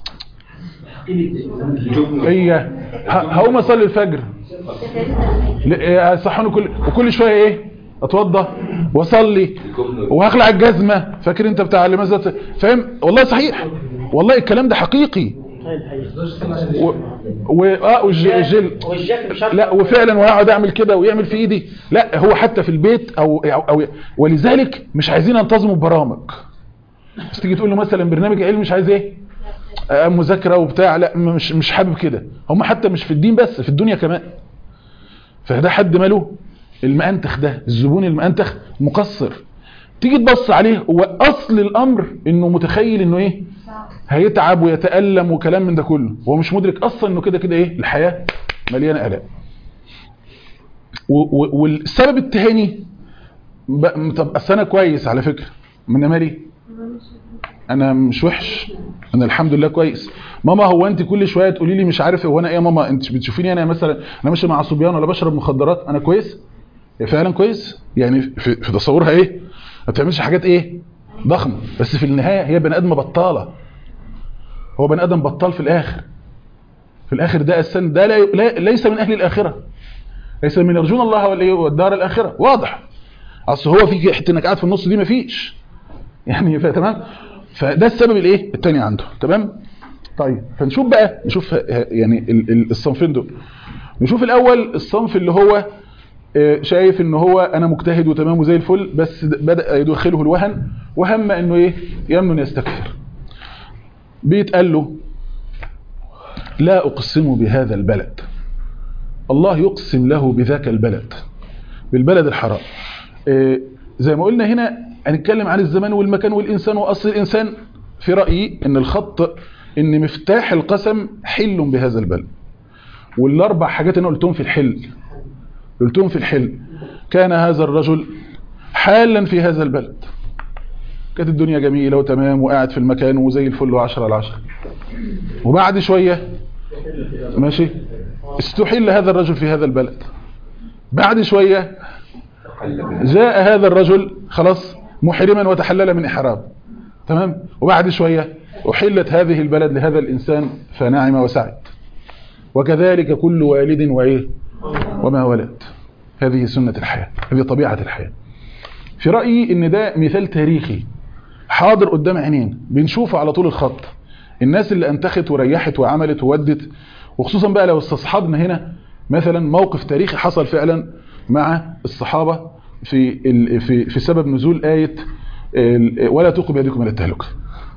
هي ه- هقوم اصلي الفجر ل- إيه، هصحوني كل وكل شويه ايه اتوضى واصلي وهخلع الجزمه فاكر انت بتاع لماذا ت- فاهم والله صحيح والله الكلام ده حقيقي و... و... اه والج- الجل والجاك مش عارف لا وفعلا وهقعد اعمل كده ويعمل في ايدي لا هو حتى في البيت او او, أو ولذلك مش عايزين ينتظموا ببرامج بس تيجي تقول له مثلا برنامج علمي مش عايز ايه آه، مذاكره وبتاع لا مش مش حابب كده هم حتى مش في الدين بس في الدنيا كمان فده حد ماله المأنتخ ده الزبون المأنتخ مقصر تيجي تبص عليه هو اصل الامر انه متخيل انه ايه هيتعب ويتألم وكلام من ده كله هو مش مدرك اصلا انه كده كده ايه الحياة مليانة آلام و- و- والسبب التاني ب- طب اصل انا كويس على فكره من أنا مالي انا مش وحش انا الحمد لله كويس ماما هو انت كل شويه تقولي لي مش عارف هو انا ايه يا ماما انت بتشوفيني انا مثلا انا ماشي مع صبيان ولا بشرب مخدرات انا كويس هي فعلا كويس يعني في, في تصورها ايه ما بتعملش حاجات ايه ضخمه بس في النهايه هي بني ادم بطاله هو بني ادم بطال في الاخر في الاخر ده السن ده لا لا ليس من اهل الاخره ليس من يرجون الله والإيه؟ والدار الاخره واضح اصل هو في حته انك قاعد في النص دي مفيش يعني ف- تمام فده السبب الايه الثاني عنده تمام طيب فنشوف بقى نشوف ه- يعني ال- ال- الصنفين دول نشوف الاول الصنف اللي هو آه، شايف ان هو انا مجتهد وتمام وزي الفل بس د- بدا يدخله الوهن وهم انه ايه يمنن يستكثر بيتقال له لا اقسم بهذا البلد الله يقسم له بذاك البلد بالبلد الحرام آه، زي ما قلنا هنا هنتكلم عن الزمان والمكان والإنسان وأصل الإنسان في رأيي أن الخط أن مفتاح القسم حل بهذا البلد والأربع حاجات أنا قلتهم في الحل قلتهم في الحل كان هذا الرجل حالا في هذا البلد كانت الدنيا جميلة وتمام وقاعد في المكان وزي الفل وعشرة على عشرة وبعد شوية ماشي استحل هذا الرجل في هذا البلد بعد شوية جاء هذا الرجل خلاص محرما وتحلل من إحرام تمام وبعد شوية أحلت هذه البلد لهذا الإنسان فنعم وسعد وكذلك كل والد وإيه وما ولد هذه سنة الحياة هذه طبيعة الحياة في رأيي إن ده مثال تاريخي حاضر قدام عينين بنشوفه على طول الخط الناس اللي انتخت وريحت وعملت وودت وخصوصا بقى لو استصحابنا هنا مثلا موقف تاريخي حصل فعلا مع الصحابة في ال- في في سبب نزول آية ال- ولا تلقوا بيدكم الى التهلكة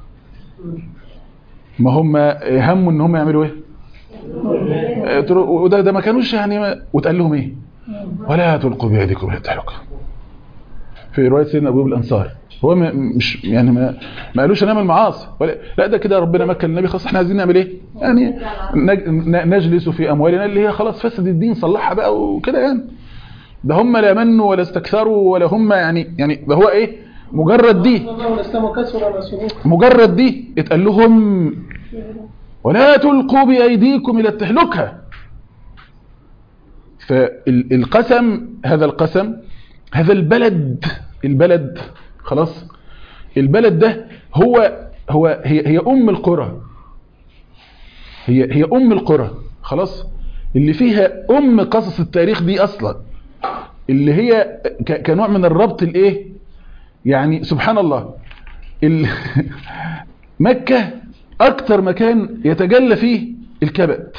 ما هم هموا ان هم يعملوا ايه آه، ترو- وده ده ما كانوش يعني ما- وتقال لهم ايه ولا تلقوا بيدكم الى التهلكة في رواية سيدنا ابو الانصار هو ما- مش يعني ما ما قالوش نعمل معاصي ولا لا ده كده ربنا مكن النبي خلاص احنا عايزين نعمل ايه يعني نج- ن- نجلس في اموالنا اللي هي خلاص فسد الدين صلحها بقى وكده يعني ده هم لا منوا ولا استكثروا ولا هم يعني يعني ده هو ايه مجرد دي الله الاسلام كسر على سلوك مجرد دي اتقال لهم ولا تلقوا بايديكم الى التهلكه فالقسم هذا القسم هذا البلد البلد خلاص البلد ده هو هو هي هي ام القرى هي هي ام القرى خلاص اللي فيها ام قصص التاريخ دي اصلا اللي هي ك- كنوع من الربط الايه يعني سبحان الله ال- مكة اكتر مكان يتجلى فيه الكبد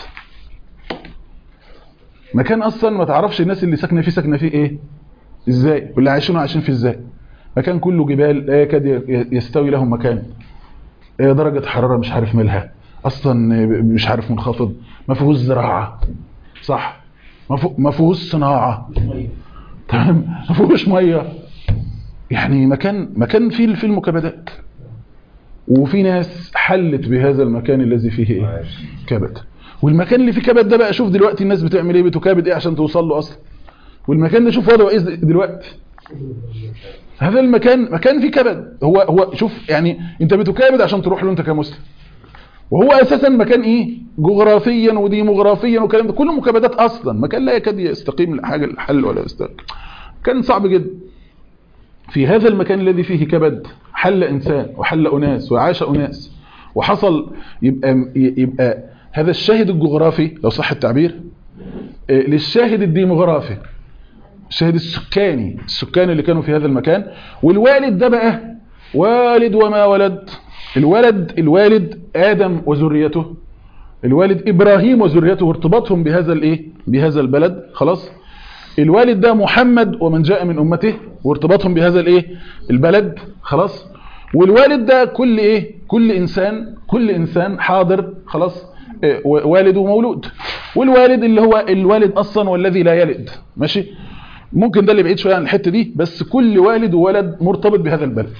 مكان اصلا ما تعرفش الناس اللي ساكنه فيه ساكنه فيه ايه ازاي واللي عايشين عايشين فيه ازاي مكان كله جبال لا يكاد ي- يستوي لهم مكان إيه درجة حرارة مش عارف مالها اصلا مش عارف منخفض ما فيهوش زراعة صح ما فيه- ما فيهوش صناعة تمام ما فيهوش ميه يعني مكان مكان فيه فيه المكابدات وفي ناس حلت بهذا المكان الذي فيه ايه كبد والمكان اللي فيه كبد ده بقى شوف دلوقتي الناس بتعمل ايه بتكابد ايه عشان توصل له اصلا والمكان ده شوف وضعه ايه دلوقتي هذا المكان مكان فيه كبد هو هو شوف يعني انت بتكابد عشان تروح له انت كمسلم وهو اساسا مكان ايه جغرافيا وديموغرافيا والكلام ده كله مكابدات اصلا مكان لا يكاد يستقيم لحاجه الحل ولا يستقيم كان صعب جدا في هذا المكان الذي فيه كبد حل انسان وحل اناس وعاش اناس وحصل يبقى يبقى هذا الشاهد الجغرافي لو صح التعبير آه، للشاهد الديموغرافي الشاهد السكاني السكان اللي كانوا في هذا المكان والوالد ده بقى والد وما ولد الولد الوالد آدم وذريته الوالد إبراهيم وذريته وارتباطهم بهذا الايه بهذا البلد خلاص الوالد ده محمد ومن جاء من أمته وارتباطهم بهذا الايه البلد خلاص والوالد ده كل ايه كل انسان كل انسان حاضر خلاص إيه، والد ومولود والوالد اللي هو الوالد اصلا والذي لا يلد ماشي ممكن ده اللي بعيد شويه عن الحته دي بس كل والد وولد مرتبط بهذا البلد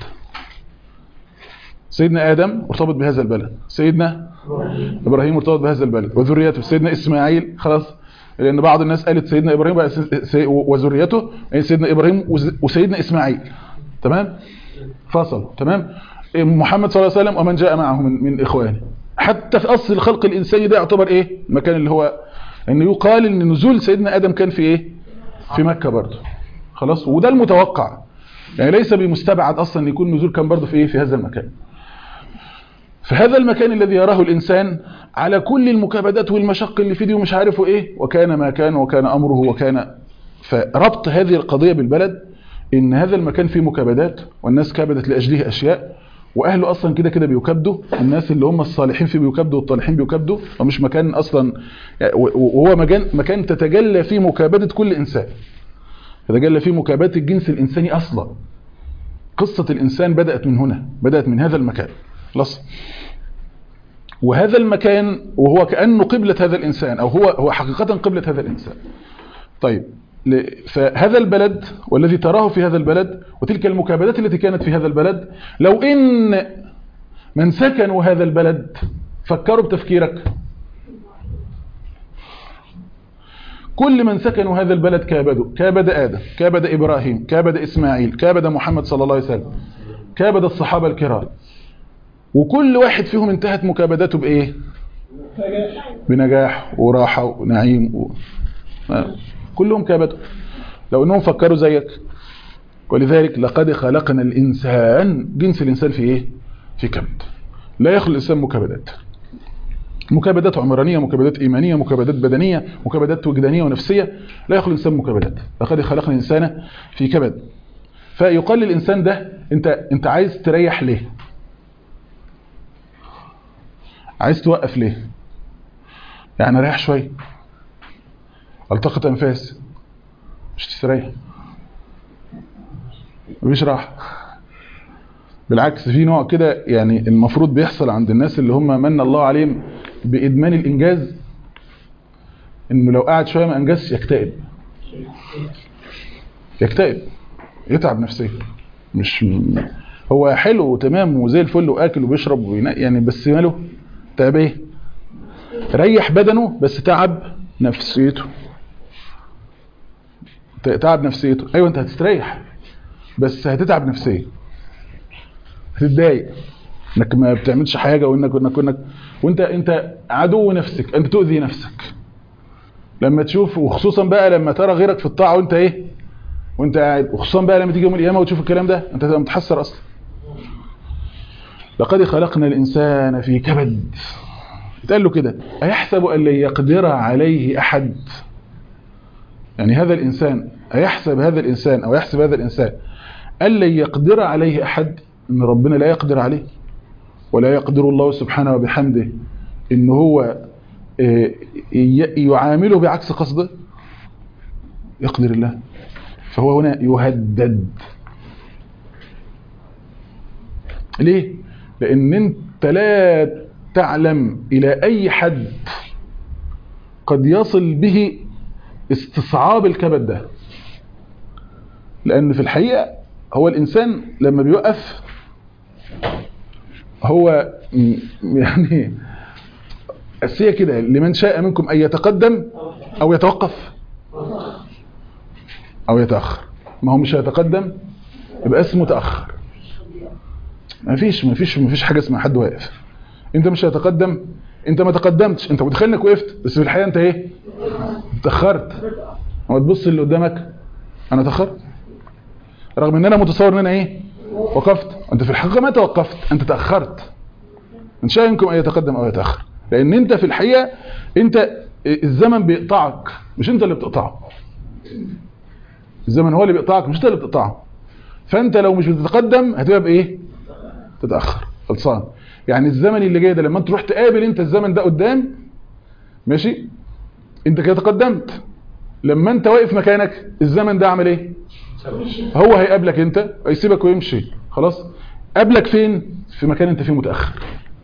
سيدنا ادم مرتبط بهذا البلد سيدنا ابراهيم مرتبط بهذا البلد وذريته سيدنا اسماعيل خلاص لان بعض الناس قالت سيدنا ابراهيم بقى س- س- وذريته يعني سيدنا ابراهيم وز- وسيدنا اسماعيل تمام فصل تمام محمد صلى الله عليه وسلم ومن جاء معه من, من اخوانه حتى في اصل الخلق الانساني ده يعتبر ايه المكان اللي هو ان يقال ان نزول سيدنا ادم كان في ايه في مكه برضه خلاص وده المتوقع يعني ليس بمستبعد اصلا ان يكون النزول كان برضه في ايه في هذا المكان فهذا المكان الذي يراه الإنسان على كل المكابدات والمشق اللي فيه دي ومش عارفه إيه وكان ما كان وكان أمره وكان فربط هذه القضية بالبلد إن هذا المكان فيه مكابدات والناس كابدت لأجله أشياء وأهله أصلا كده كده بيكبدوا الناس اللي هم الصالحين فيه بيكبدوا والطالحين بيكبدوا ومش مكان أصلا وهو مكان مكان تتجلى فيه مكابدة كل إنسان تتجلى فيه مكابدة الجنس الإنساني أصلا قصة الإنسان بدأت من هنا بدأت من هذا المكان خلاص وهذا المكان وهو كأنه قبلة هذا الإنسان أو هو هو حقيقة قبلة هذا الإنسان طيب ل- فهذا البلد والذي تراه في هذا البلد وتلك المكابدات التي كانت في هذا البلد لو إن من سكنوا هذا البلد فكروا بتفكيرك كل من سكنوا هذا البلد كابدوا كابد آدم كابد إبراهيم كابد إسماعيل كابد محمد صلى الله عليه وسلم كابد الصحابة الكرام وكل واحد فيهم انتهت مكابداته بإيه بنجاح وراحة ونعيم و... ما- كلهم كابدوا لو انهم فكروا زيك ولذلك لقد خلقنا الإنسان جنس الإنسان في إيه في كبد لا يخلق الإنسان مكابدات مكابدات عمرانية مكابدات إيمانية مكابدات بدنية مكابدات وجدانية ونفسية لا يخلق الإنسان مكابدات لقد خلقنا الإنسان في كبد فيقال للإنسان ده أنت, انت عايز تريح ليه عايز توقف ليه يعني اريح شويه التقط انفاس مش تستريح مفيش راحه بالعكس في نوع كده يعني المفروض بيحصل عند الناس اللي هم من الله عليهم بادمان الانجاز انه لو قعد شويه ما انجزش يكتئب يكتئب يتعب نفسيا مش هو حلو وتمام وزي الفل واكل وبيشرب وينق يعني بس ماله تعب ايه ريح بدنه بس تعب نفسيته ت- تعب نفسيته ايوه انت هتستريح بس هتتعب نفسيا هتتضايق انك ما بتعملش حاجه وانك وانك وانك وانت انت عدو نفسك انت تؤذي نفسك لما تشوف وخصوصا بقى لما ترى غيرك في الطاعه وانت ايه وانت قاعد وخصوصا بقى لما تيجي يوم القيامه وتشوف الكلام ده انت هتبقى متحسر اصلا لقد خلقنا الانسان في كبد اتقال له كده أيحسب أن لن يقدر عليه أحد يعني هذا الإنسان أيحسب هذا الإنسان أو يحسب هذا الإنسان أن لن يقدر عليه أحد أن ربنا لا يقدر عليه ولا يقدر الله سبحانه وبحمده أن هو آه، ي- يعامله بعكس قصده يقدر الله فهو هنا يهدد ليه؟ لأن أنت لا تعلم إلى أي حد قد يصل به استصعاب الكبد ده لأن في الحقيقة هو الإنسان لما بيوقف هو م- يعني السية كده لمن شاء منكم أن يتقدم أو يتوقف أو يتأخر ما هو مش هيتقدم يبقى اسمه تأخر ما فيش ما فيش ما فيش حاجة اسمها حد واقف انت مش هتقدم انت ما تقدمتش انت متخيل انك وقفت بس في الحقيقه انت ايه اتاخرت هو تبص اللي قدامك انا اتاخرت رغم ان انا متصور ان انا ايه وقفت انت في الحقيقه ما توقفت انت تاخرت ان شاء منكم ان يتقدم او يتاخر لان انت في الحقيقه انت الزمن بيقطعك مش انت اللي بتقطعه الزمن هو اللي بيقطعك مش انت اللي بتقطعه فانت لو مش بتتقدم هتبقى بايه تتاخر خلصان يعني الزمن اللي جاي ده لما انت تروح تقابل انت الزمن ده قدام ماشي انت كده تقدمت لما انت واقف مكانك الزمن ده عمل ايه هو هيقابلك انت هيسيبك ويمشي خلاص قابلك فين في مكان انت فيه متاخر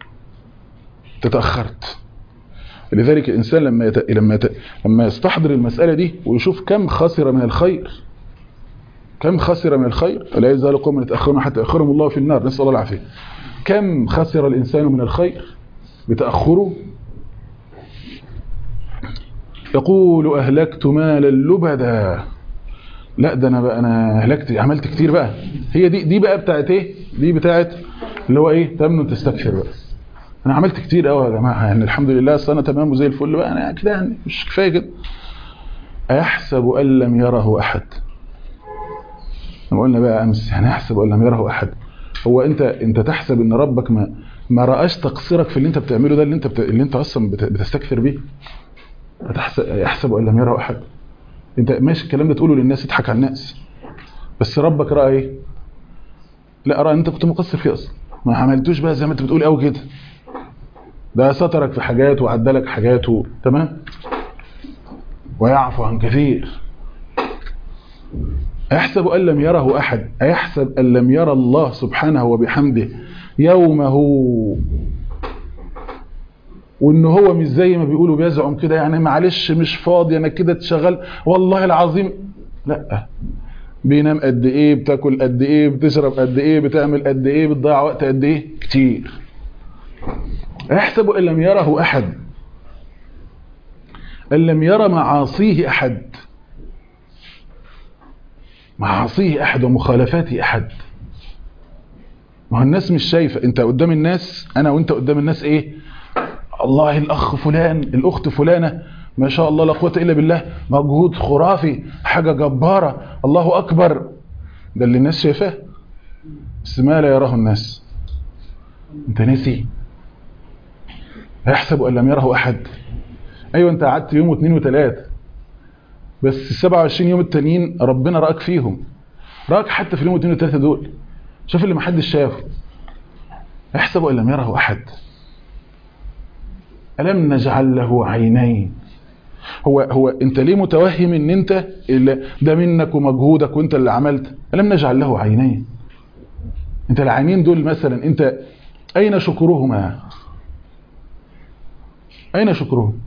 تتاخرت لذلك الانسان لما يت... لما يت... لما يستحضر المساله دي ويشوف كم خسر من الخير كم خسر من الخير فلا يزال قوم يتاخرون حتى ياخرهم الله في النار نسال الله العافيه كم خسر الإنسان من الخير بتأخره يقول أهلكت مالا لبدا لا ده انا بقى انا هلكت عملت كتير بقى هي دي دي بقى بتاعت ايه دي بتاعت اللي هو ايه تمنن تستكثر بقى انا عملت كتير قوي يا جماعه يعني الحمد لله اصل انا تمام وزي الفل بقى انا كده يعني مش كفايه كده ايحسب ان لم يره احد لما قلنا بقى امس يعني يحسب ان لم يره احد هو انت انت تحسب ان ربك ما ما رآش تقصيرك في اللي انت بتعمله ده اللي انت بت... اللي انت اصلا بت... بتستكثر بيه هتحسب يحسب ان لم يره احد انت ماشي الكلام ده تقوله للناس تضحك على الناس بس ربك رأى ايه لا رأى انت كنت مقصر فيه اصلا ما عملتوش بقى زي ما انت بتقول قوي كده ده سترك في حاجات وعدلك حاجات و... تمام ويعفو عن كثير أيحسب أن لم يره أحد أيحسب أن لم يرى الله سبحانه وبحمده يومه وان هو مش زي ما بيقولوا بيزعم كده يعني معلش مش فاضي انا كده اتشغل والله العظيم لا بينام قد ايه بتاكل قد ايه بتشرب قد ايه بتعمل قد ايه بتضيع وقت قد ايه كتير يحسب ان لم يره احد ان لم يرى معاصيه احد معاصيه احد ومخالفاته احد ما هو الناس مش شايفه انت قدام الناس انا وانت قدام الناس ايه الله الاخ فلان الاخت فلانه ما شاء الله لا قوه الا بالله مجهود خرافي حاجه جباره الله اكبر ده اللي الناس شايفاه بس ما لا يراه الناس انت نسي يحسب ان لم يره احد ايوه انت قعدت يوم واثنين وثلاث بس ال 27 يوم التانيين ربنا راك فيهم راك حتى في اليوم واثنين وثلاثه دول شوف اللي محدش شافه يحسب ان لم يره احد ألم نجعل له عينين هو هو انت ليه متوهم ان انت اللي ده منك ومجهودك وانت اللي عملت ألم نجعل له عينين انت العينين دول مثلا انت اين شكرهما اين شكرهم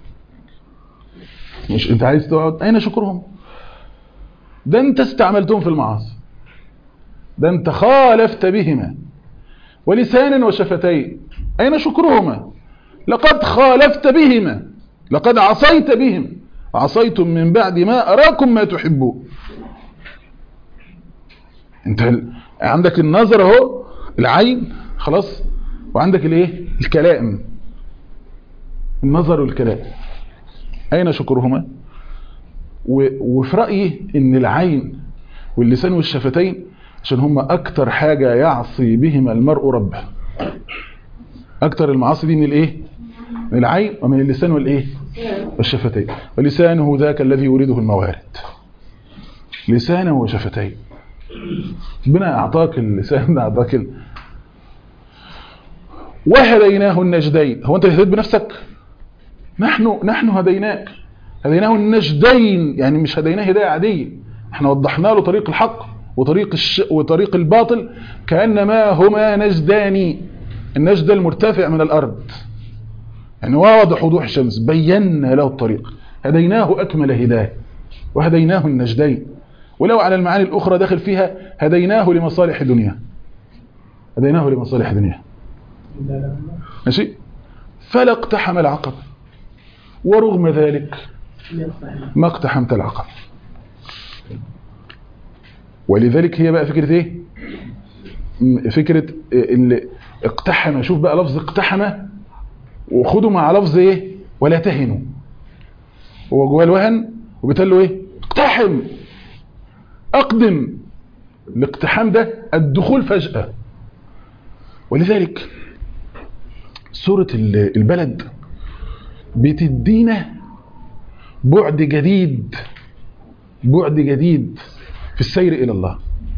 مش انت عايز تقعد اين شكرهم ده انت استعملتهم في المعاصي ده انت خالفت بهما ولسان وشفتين اين شكرهما لقد خالفت بهما لقد عصيت بهم عصيتم من بعد ما أراكم ما تحبون انت عندك النظر اهو العين خلاص وعندك الايه الكلام النظر والكلام اين شكرهما وفي رايي ان العين واللسان والشفتين عشان هما اكتر حاجه يعصي بهما المرء ربه اكتر المعاصي دي من الايه من العين ومن اللسان والايه والشفتين ولسانه ذاك الذي يريده الموارد لسانا وشفتين ربنا اعطاك اللسان اعطاك ال... وهديناه النجدين هو انت اهتديت بنفسك نحن نحن هديناك هديناه النجدين يعني مش هديناه هدايه عاديه احنا وضحنا له طريق الحق وطريق الش... وطريق الباطل كانما هما نجدان النجد المرتفع من الارض يعني واضح وضوح الشمس بينا له الطريق هديناه أكمل هداية وهديناه النجدين ولو على المعاني الأخرى داخل فيها هديناه لمصالح دنيا هديناه لمصالح دنيا ماشي فلا اقتحم العقبة ورغم ذلك ما اقتحمت العقبة ولذلك هي بقى فكرة ايه فكرة اللي اقتحم شوف بقى لفظ اقتحم وخدوا مع لفظ ايه ولا تهنوا هو جواه الوهن وبيتقال له ايه اقتحم اقدم الاقتحام ده الدخول فجأة ولذلك سورة البلد بتدينا بعد جديد بعد جديد في السير إلى الله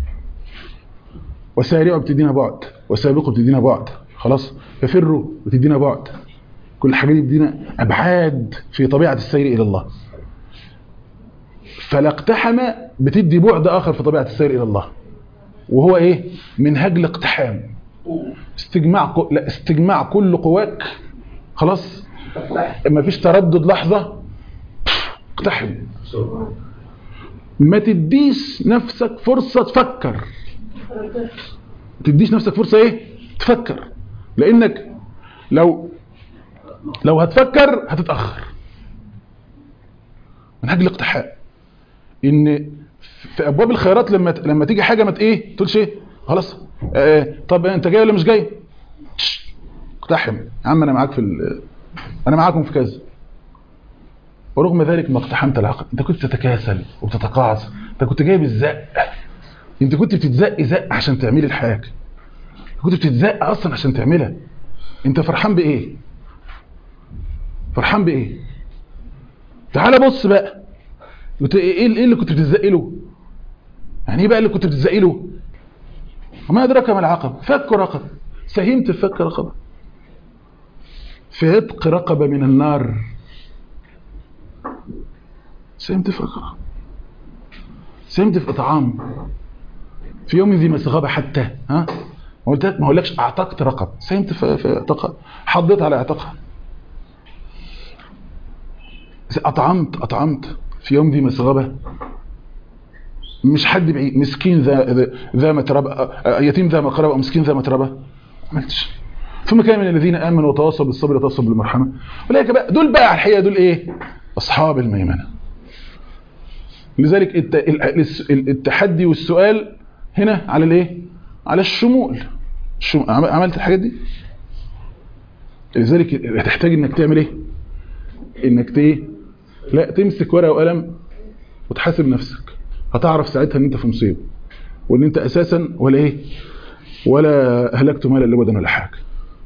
وسارعوا بتدينا بعد وسابقوا بتدينا بعد خلاص ففروا بتدينا بعد كل الحاجات دي بتدينا أبعاد في طبيعة السير إلى الله فالاقتحم بتدي بعد آخر في طبيعة السير إلى الله وهو إيه منهج الاقتحام استجماع لا استجماع كل قواك خلاص ما فيش تردد لحظة اقتحم ما تديش نفسك فرصة تفكر ما تديش نفسك فرصة ايه تفكر لانك لو لو هتفكر هتتأخر منهج الاقتحام ان في ابواب الخيرات لما لما تيجي حاجه ما ت- ايه تقولش ايه خلاص آه طب انت جاي ولا مش جاي تش، اقتحم يا عم انا معاك في ال- انا معاكم في كذا ورغم ذلك ما اقتحمت العقل انت كنت تتكاسل وتتقاعس انت كنت جايب الزق انت كنت بتتزق زق عشان تعملي الحاجه كنت بتتزق اصلا عشان تعملها انت فرحان بايه فرحان بايه تعال بص بقى قلت ايه ايه اللي كنت بتتزق له يعني ايه بقى اللي كنت بتتزق له وما ادراك ما العقبه فك رقبه ساهمت في فك رقبه في عتق رقبه من النار ساهمت في فك رقبه ساهمت في اطعام في يوم ذي مسغبه حتى ها ما قلت لك ما اقولكش اعتقت رقب ساهمت في في اعتقها حضيت على اعتقها اطعمت اطعمت في يوم ذي مسغبه مش حد بعيد مسكين ذا ذا- ذا متربه آه، يتيم ذا مقربه او مسكين ذا متربه ما عملتش ثم كان من الذين امنوا وتواصوا بالصبر وتواصوا بالمرحمه اولئك بقى دول بقى على الحقيقه دول ايه اصحاب الميمنه لذلك الت- ال- الس- التحدي والسؤال هنا على الايه على الشمول الشم- عم- عملت الحاجات دي لذلك هتحتاج انك تعمل ايه انك ت- ايه لا تمسك ورقه وقلم وتحاسب نفسك هتعرف ساعتها ان انت في مصيبه وان انت اساسا ولا ايه ولا اهلكت مالا لبدا ولا حاجه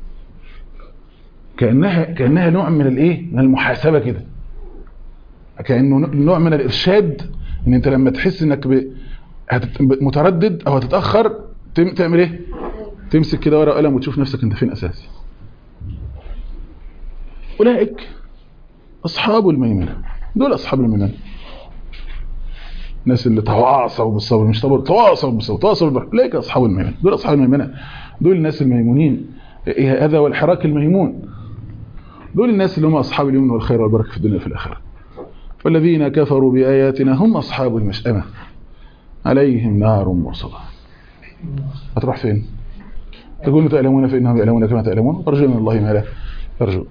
كانها كانها نوع من الايه من المحاسبه كده كانه نوع من الارشاد ان انت لما تحس انك ب... هتت... متردد او هتتاخر تم... تعمل ايه تمسك كده ورقه وقلم وتشوف نفسك انت فين اساسي اولئك اصحاب الميمنه دول اصحاب الميمنه الناس اللي تواصوا بالصبر مش صبر تواصوا بالصبر تواصوا بالصبر اولئك اصحاب الميمنه دول اصحاب الميمنه دول الناس الميمونين إيه هذا هو الحراك الميمون دول الناس اللي هم اصحاب اليمن والخير والبركه في الدنيا وفي الاخره والذين كفروا باياتنا هم اصحاب المشأمه عليهم نار مرصده هتروح فين تقولوا تعلمون فانهم يعلمون كما تعلمون وترجون من الله ما لا يرجون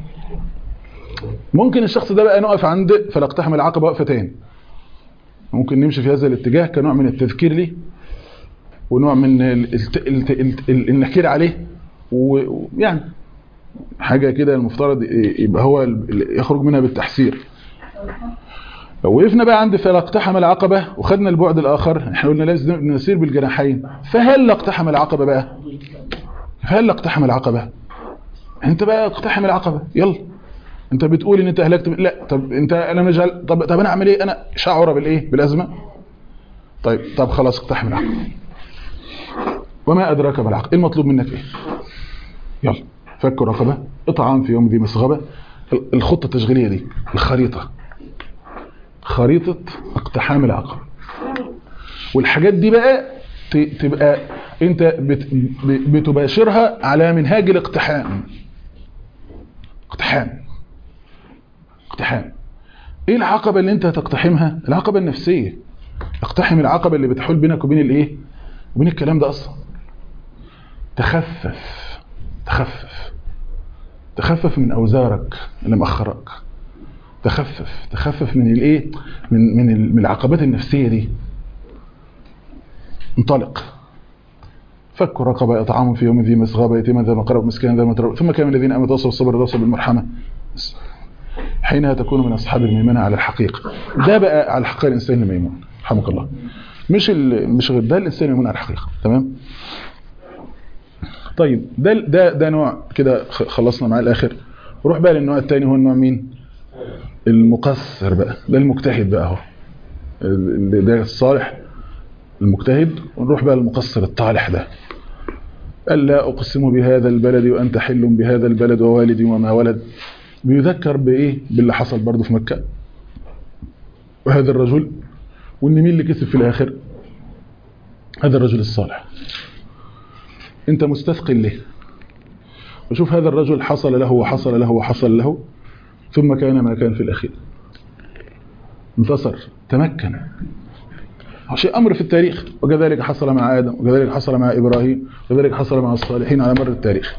ممكن الشخص ده بقى نقف عند فلاقتحم العقبه وقفتين ممكن نمشي في هذا الاتجاه كنوع من التذكير لي ونوع من ال- الت- الت- الت- ال- النكير عليه و- ويعني حاجة كده المفترض يبقى هو ال- يخرج منها بالتحسير وقفنا بقى عند فلا اقتحم العقبة وخدنا البعد الآخر احنا قلنا لازم نسير بالجناحين فهل اقتحم العقبة بقى فهل اقتحم العقبة انت بقى اقتحم العقبة يلا انت بتقول ان انت اهلكت لا طب انت انا مجال طب طب انا اعمل ايه انا شعر بالايه بالازمه طيب طب خلاص اقتحم العقل وما ادراك ما العقل ايه المطلوب منك ايه يلا فك رقبه اطعام في يوم ذي مسغبه الخطه التشغيليه دي الخريطه خريطه اقتحام العقل والحاجات دي بقى ت- تبقى انت بت- ب- بتباشرها على منهاج الاقتحام اقتحام اقتحام ايه العقبة اللي انت هتقتحمها العقبة النفسية اقتحم العقبة اللي بتحول بينك وبين الايه وبين الكلام ده اصلا تخفف تخفف تخفف من اوزارك اللي مأخرك تخفف تخفف من الايه من من ال- من العقبات النفسية دي انطلق فك رقبة إطعام في يوم ذي مسغبة يتيما ذا مقرب مسكين ذا مترب ثم كان من الذين آمنوا توصوا بالصبر وتواصوا بالمرحمة بس. حينها تكون من أصحاب الميمنة على الحقيقة ده بقى على الحقيقة الإنسان الميمون رحمك الله مش ال... مش غير ده الإنسان الميمون على الحقيقة تمام طيب ده ده ده نوع كده خ- خلصنا معاه الآخر وروح بقى للنوع الثاني هو النوع مين المقصر بقى ده المجتهد بقى اهو ال- ده الصالح المجتهد ونروح بقى للمقصر الطالح ده قال لا أقسم بهذا البلد وأنت حل بهذا البلد ووالد وما ولد بيذكر بإيه باللي حصل برضه في مكة وهذا الرجل وإن مين اللي كسب في الآخر هذا الرجل الصالح أنت مستثقل ليه وشوف هذا الرجل حصل له وحصل له وحصل له ثم كان ما كان في الأخير انتصر تمكن هو شيء أمر في التاريخ وكذلك حصل مع آدم وكذلك حصل مع إبراهيم وكذلك حصل مع الصالحين على مر التاريخ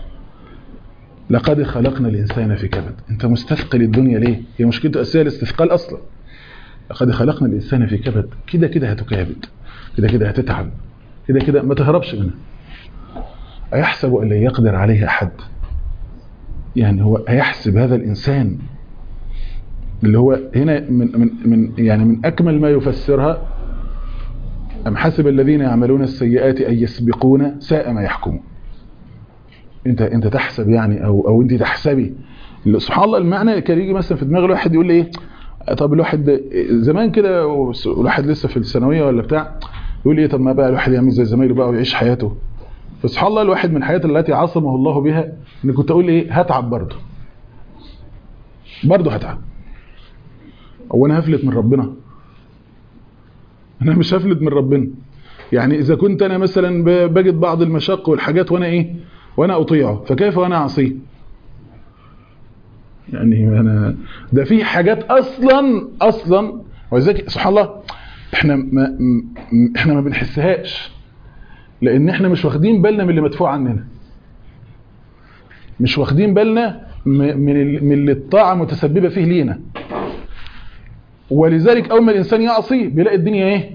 لقد خلقنا الإنسان في كبد أنت مستثقل الدنيا ليه هي مشكلته الأساسية الاستثقال أصلا لقد خلقنا الانسان في كبد كده كده هتكابد كده كده هتتعب كده كده ما تهربش منها أيحسب أن لن يقدر عليه أحد يعني هو هيحسب هذا الإنسان اللي هو هنا من, من, من يعني من أكمل ما يفسرها أم حسب الذين يعملون السيئات أن يسبقون ساء ما يحكمون انت انت تحسب يعني او او انت تحسبي سبحان الله المعنى كان يجي مثلا في دماغ الواحد يقول لي ايه طب الواحد زمان كده والواحد لسه في الثانويه ولا بتاع يقول ايه طب ما بقى الواحد يعمل زي زمايله بقى ويعيش حياته فسبحان الله الواحد من الحياة التي عصمه الله بها ان كنت اقول ايه هتعب برضه برضه هتعب هو انا هفلت من ربنا انا مش هفلت من ربنا يعني اذا كنت انا مثلا بجد بعض المشاق والحاجات وانا ايه وانا اطيعه فكيف وانا اعصيه يعني انا ده في حاجات اصلا اصلا ولذلك سبحان الله احنا ما احنا ما بنحسهاش لان احنا مش واخدين بالنا من اللي مدفوع عننا مش واخدين بالنا من من اللي الطاعه متسببه فيه لينا ولذلك اول ما الانسان يعصي بيلاقي الدنيا ايه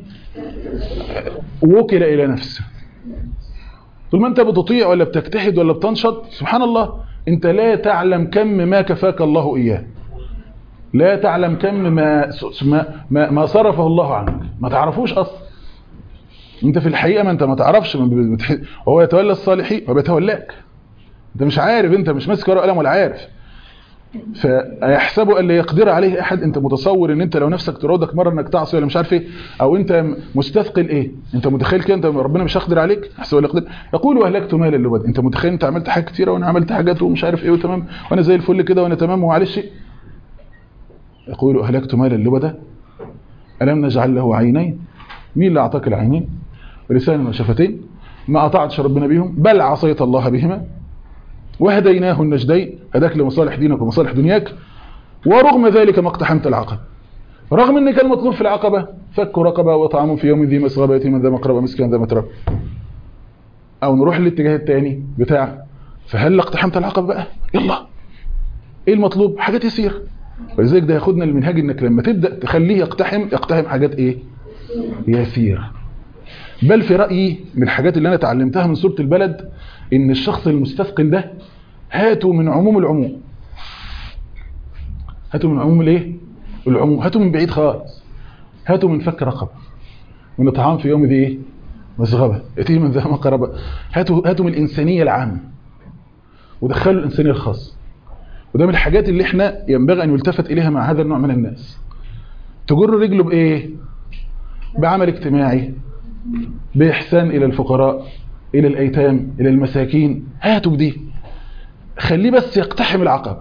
وكل الى نفسه طول ما انت بتطيع ولا بتجتهد ولا بتنشط سبحان الله انت لا تعلم كم ما كفاك الله اياه لا تعلم كم ما ما ما صرفه الله عنك ما تعرفوش اصلا انت في الحقيقه ما انت ما تعرفش هو يتولى الصالحين هو بيتولاك انت مش عارف انت مش ماسك ورقه قلم ولا عارف فيحسب ان لا يقدر عليه احد انت متصور ان انت لو نفسك ترادك مره انك تعصي ولا مش عارف ايه او انت مستثقل ايه انت متخيل كده انت ربنا مش هيقدر عليك يحسب ولا يقدر يقول واهلكت مالا لبد انت متخيل انت عملت حاجات كتيره وانا عملت حاجات ومش عارف ايه وتمام وانا زي الفل كده وانا تمام ومعلش يقول اهلكت مالا لبدا الم نجعل له عينين مين اللي اعطاك العينين ولسانا وشفتين ما اطعتش ربنا بيهم بل عصيت الله بهما وهديناه النجدين هداك لمصالح دينك ومصالح دنياك ورغم ذلك ما اقتحمت العقبة رغم ان كان مطلوب في العقبة فك رقبة وطعام في يوم ذي مسغبة يتيما ذا مقربة مسكين ذا مترب او نروح للاتجاه الثاني بتاع فهل اقتحمت العقبة بقى يلا ايه المطلوب حاجات يسير ولذلك ده ياخدنا المنهاج انك لما تبدأ تخليه يقتحم يقتحم حاجات ايه يسير بل في رأيي من الحاجات اللي انا اتعلمتها من سورة البلد ان الشخص المستثقل ده هاتوا من عموم العموم هاتوا من عموم الايه العموم هاتوا من بعيد خالص هاتوا من فك رقبه من اطعام في يوم ذي ايه مسغبه يتيما ذا مقربه هاتوا هاتوا من الانسانيه العامه ودخلوا الانسانيه الخاصه وده من الحاجات اللي احنا ينبغي ان يلتفت اليها مع هذا النوع من الناس تجر رجله بايه بعمل اجتماعي باحسان الى الفقراء الى الايتام الى المساكين هاتوا بدي خليه بس يقتحم العقبة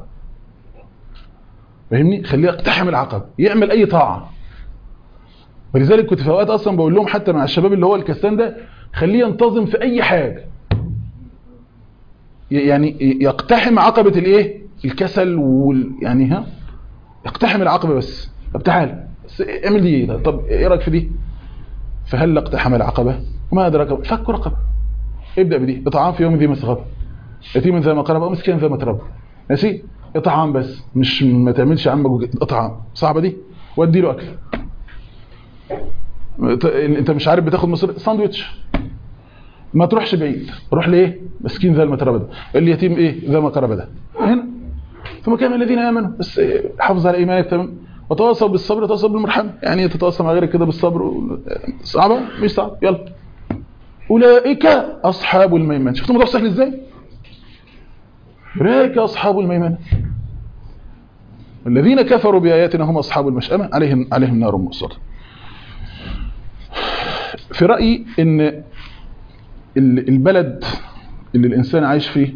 فاهمني خليه يقتحم العقبة يعمل اي طاعة ولذلك كنت في اوقات اصلا بقول لهم حتى مع الشباب اللي هو الكسلان ده خليه ينتظم في اي حاجة يعني يقتحم عقبة الايه الكسل وال يعني ها يقتحم العقبة بس طب تعال بس اعمل دي طب ايه رايك في دي فهل اقتحم العقبة وما ادراك فك رقبة ابدأ بدي اطعام في يوم ذي مسغبه يتيم ذا مقربة أو مسكين ذا متربة ماشي اطعام بس مش ما تعملش عمك اطعام صعبة دي وادي له أكل انت مش عارف بتاخد مصر ساندويتش ما تروحش بعيد روح ليه مسكين ذا المتربة ده اليتيم ايه ذا مقربة ده هنا ثم كان الذين امنوا بس حافظ على ايمانك تمام وتواصل بالصبر وتواصل بالمرحمة يعني تتواصل مع غيرك كده بالصبر و... صعبة مش صعب يلا أولئك أصحاب الميمنة شفتوا الموضوع سهل ازاي أولئك أصحاب الميمنة الذين كفروا بآياتنا هم أصحاب المشأمة عليهم عليهم نار مؤصدة في رأيي إن البلد اللي الإنسان عايش فيه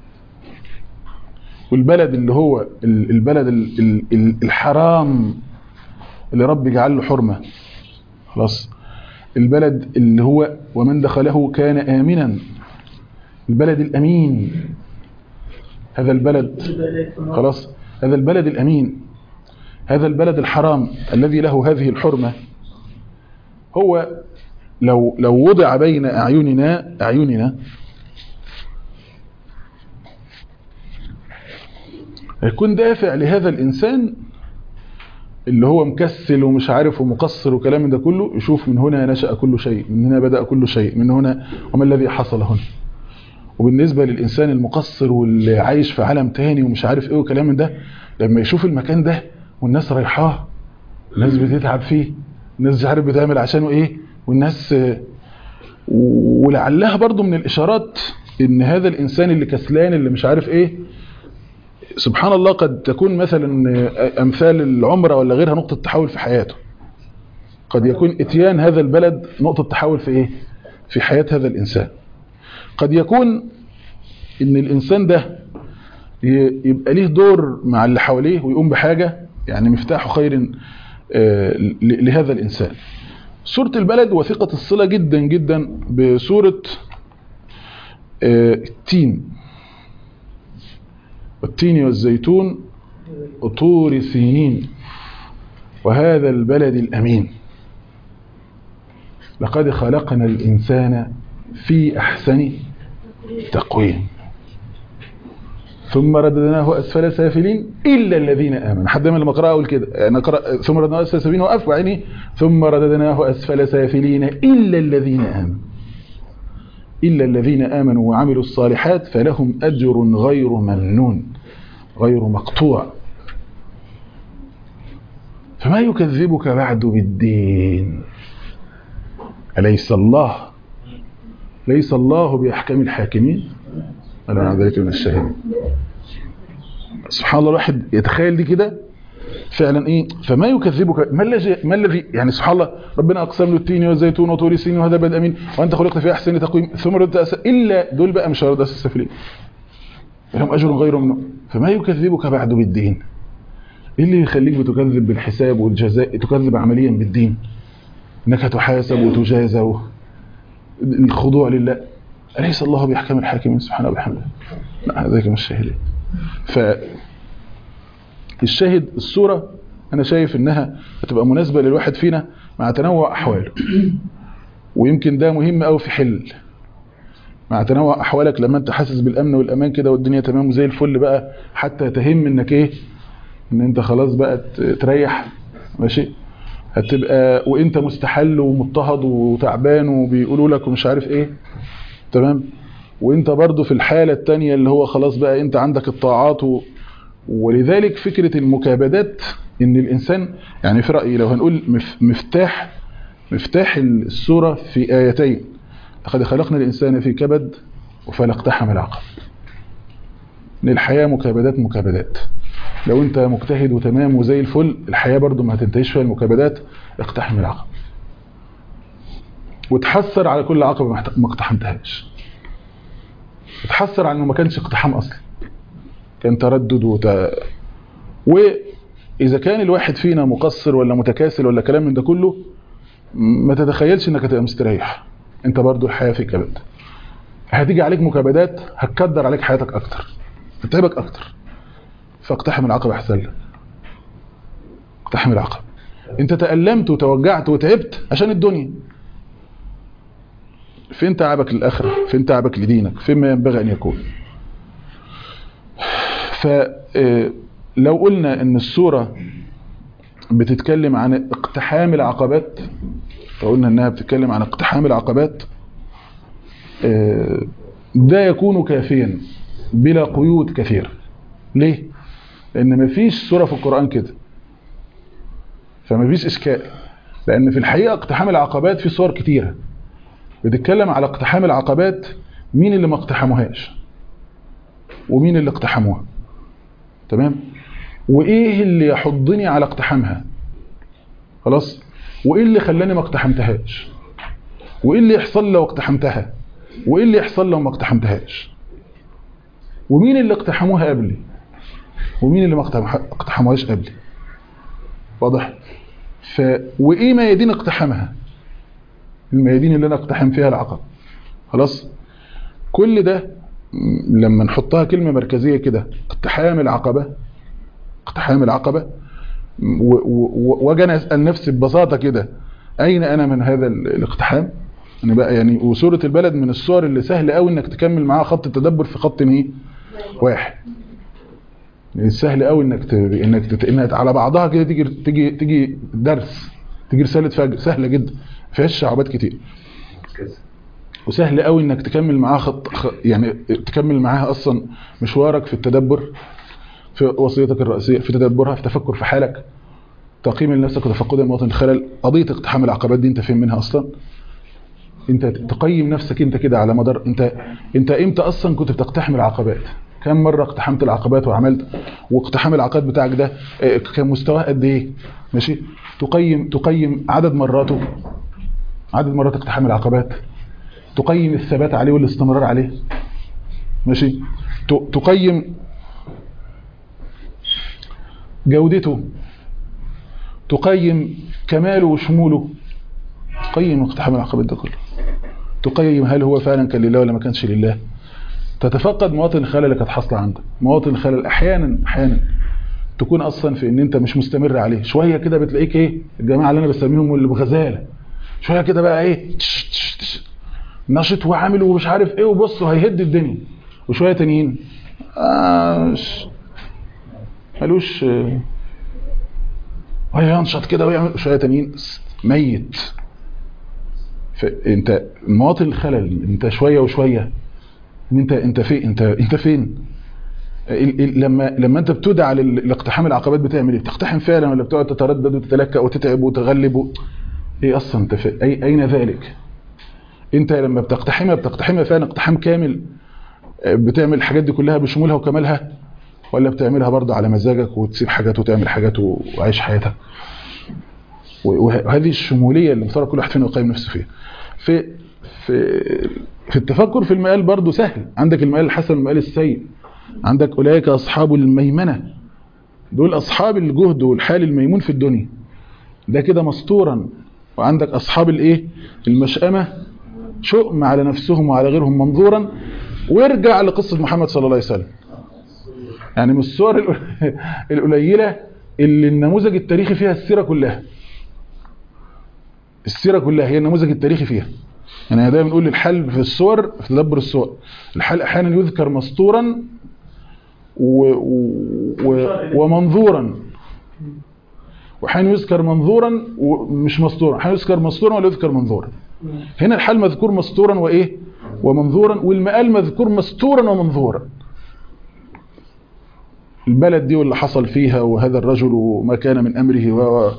والبلد اللي هو البلد الحرام اللي رب جعل له حرمة خلاص البلد اللي هو ومن دخله كان آمنا البلد الأمين هذا البلد خلاص هذا البلد الأمين هذا البلد الحرام الذي له هذه الحرمة هو لو لو وضع بين أعيننا أعيننا يكون دافع لهذا الإنسان اللي هو مكسل ومش عارف ومقصر وكلام من ده كله يشوف من هنا نشأ كل شيء من هنا بدأ كل شيء من هنا وما الذي حصل هنا وبالنسبة للإنسان المقصر واللي عايش في عالم تاني ومش عارف ايه وكلام من ده لما يشوف المكان ده والناس رايحاه الناس بتتعب فيه الناس مش عارف بتعمل عشانه ايه والناس آه، ولعلها برضو من الإشارات ان هذا الإنسان اللي كسلان اللي مش عارف ايه سبحان الله قد تكون مثلا آه، أمثال العمرة ولا غيرها نقطة تحول في حياته قد يكون اتيان هذا البلد نقطة تحول في ايه في حياة هذا الإنسان قد يكون ان الإنسان ده ي- يبقى ليه دور مع اللي حواليه ويقوم بحاجة يعني مفتاح خير آه، ل- لهذا الإنسان سورة البلد وثيقة الصلة جدا جدا بسورة آه، التين والتين والزيتون وطور سينين وهذا البلد الأمين لقد خلقنا الإنسان في أحسن تقويم ثم رددناه أسفل سافلين إلا الذين آمنوا حد ما لما قرأ أقول كده يعني أقرأ ثم رددناه أسفل سافلين وقف وعيني ثم رددناه أسفل سافلين إلا الذين آمنوا إلا الذين آمنوا وعملوا الصالحات فلهم أجر غير ممنون غير مقطوع فما يكذبك بعد بالدين أليس الله ليس الله بأحكم الحاكمين أنا مع ذلك من الشهيد سبحان الله الواحد يتخيل دي كده فعلا ايه فما يكذبك ما الذي ما الذي يعني سبحان الله ربنا اقسم له التين والزيتون وطور السين وهذا بلد امين وانت خلقت في احسن تقويم ثم ردت أس... الا دول بقى مش هرد السفلين لهم اجر غير ممنون فما يكذبك بعد بالدين ايه اللي يخليك بتكذب بالحساب والجزاء تكذب عمليا بالدين انك تحاسب وتجازى و... الخضوع لله أليس الله بيحكم الحاكمين سبحانه وبحمده لا هذا مش شاهد ف الشاهد الصورة أنا شايف إنها هتبقى مناسبة للواحد فينا مع تنوع أحواله ويمكن ده مهم أوي في حل مع تنوع أحوالك لما أنت حاسس بالأمن والأمان كده والدنيا تمام وزي الفل بقى حتى تهم إنك إيه إن أنت خلاص بقى تريح ماشي هتبقى وانت مستحل ومضطهد وتعبان وبيقولوا لك ومش عارف ايه تمام وانت برضو في الحالة التانية اللي هو خلاص بقى انت عندك الطاعات و... ولذلك فكرة المكابدات ان الانسان يعني في رأيي لو هنقول مف... مفتاح مفتاح السورة في آيتين لقد خلقنا الإنسان في كبد وفلا اقتحم العقب ان الحياة مكابدات مكابدات لو انت مجتهد وتمام وزي الفل الحياة برضو ما هتنتهيش فيها المكابدات اقتحم العقب وتحسر على كل عقبة ما اقتحمتهاش تحسر على انه ما كانش اقتحام اصلا كان تردد وت... واذا كان الواحد فينا مقصر ولا متكاسل ولا كلام من ده كله ما تتخيلش انك هتبقى مستريح انت برضو الحياة في كبد هتيجي عليك مكابدات هتكدر عليك حياتك اكتر هتتعبك اكتر فاقتحم العقبة احسن لك اقتحم العقبة انت تألمت وتوجعت وتعبت عشان الدنيا فين تعبك للآخرة فين تعبك لدينك فين ما ينبغي أن يكون فلو قلنا ان السورة بتتكلم عن اقتحام العقبات فقلنا انها بتتكلم عن اقتحام العقبات ده يكون كافيا بلا قيود كثيرة ليه؟ لأن مفيش سورة في القرآن كده فمفيش إشكال لأن في الحقيقة اقتحام العقبات في صور كتيرة بتتكلم على اقتحام العقبات مين اللي ما اقتحموهاش ومين اللي اقتحموها تمام وإيه اللي يحضني على اقتحامها خلاص وإيه اللي خلاني ما اقتحمتهاش وإيه اللي يحصل لو اقتحمتها وإيه اللي يحصل لو ما اقتحمتهاش ومين اللي اقتحموها قبلي ومين اللي ما اقتحموهاش قبلي واضح ف وايه ميادين اقتحامها الميادين اللي انا اقتحم فيها العقبه خلاص كل ده لما نحطها كلمه مركزيه كده اقتحام العقبه اقتحام العقبه واجي انا اسال نفسي ببساطه كده اين انا من هذا الاقتحام انا بقى يعني وسوره البلد من الصور اللي سهل قوي انك تكمل معاها خط التدبر في خط ايه واحد سهل قوي انك ت... انك تت... انها على بعضها كده تيجي تيجي تيجي درس تيجي رساله فجر سهله جدا ما فيهاش شعبات كتير وسهل قوي انك تكمل معاها خط خ... يعني تكمل معاها اصلا مشوارك في التدبر في وصيتك الرئيسيه في تدبرها في تفكر في حالك تقييم لنفسك وتفقد مواطن الخلل قضيه اقتحام العقبات دي انت فين منها اصلا انت تقيم نفسك انت كده على مدار انت انت امتى اصلا كنت بتقتحم العقبات كم مره اقتحمت العقبات وعملت واقتحام العقبات بتاعك ده اه، كان مستواه قد ايه ماشي تقيم تقيم عدد مراته عدد مرات اقتحام العقبات تقيم الثبات عليه والاستمرار عليه ماشي ت- تقيم جودته تقيم كماله وشموله تقيم اقتحام العقبات ده كله تقيم هل هو فعلا كان لله ولا ما كانش لله تتفقد مواطن الخلل اللي كانت حاصله عندك مواطن الخلل احيانا احيانا تكون اصلا في ان انت مش مستمر عليه شويه كده بتلاقيك ايه الجماعه اللي انا بسميهم اللي بغزاله شويه كده بقى ايه تش تش تش نشط وعامل ومش عارف ايه وبص هيهد الدنيا وشويه تانيين آه مش- ملوش آه، هينشط كده ويعمل شويه تانيين ميت فانت مواطن الخلل انت شويه وشويه ان انت انت فين انت انت فين ال- ال- لما لما انت بتدعى لل- لاقتحام العقبات بتعمل ايه بتقتحم فعلا ولا بتقعد تتردد وتتلكأ وتتعب وتغلب و... ايه اصلا انت في أي اين ذلك انت لما بتقتحمها بتقتحمها فعلا اقتحام كامل آه، بتعمل الحاجات دي كلها بشمولها وكمالها ولا بتعملها برضه على مزاجك وتسيب حاجات وتعمل حاجات و- وعيش حياتك و- وه- وهذه الشموليه اللي مفترض كل واحد فينا يقيم نفسه فيها في في في التفكر في المقال برضه سهل عندك المقال الحسن والمقال السيء عندك اولئك اصحاب الميمنه دول اصحاب الجهد والحال الميمون في الدنيا ده كده مسطورا وعندك اصحاب الايه المشأمه شؤم على نفسهم وعلى غيرهم منظورا وارجع لقصه محمد صلى الله عليه وسلم يعني من الصور الق- القليله اللي النموذج التاريخي فيها السيره كلها السيره كلها هي النموذج التاريخي فيها يعني دايما بنقول الحل في الصور في تدبر الصور الحل احيانا يذكر مسطورا و... و... ومنظورا واحيانا يذكر منظورا ومش مسطورا احيانا يذكر مسطورا ولا يذكر منظورا هنا الحال مذكور مسطورا وايه ومنظورا والمقال مذكور مستورا ومنظورا البلد دي واللي حصل فيها وهذا الرجل وما كان من امره و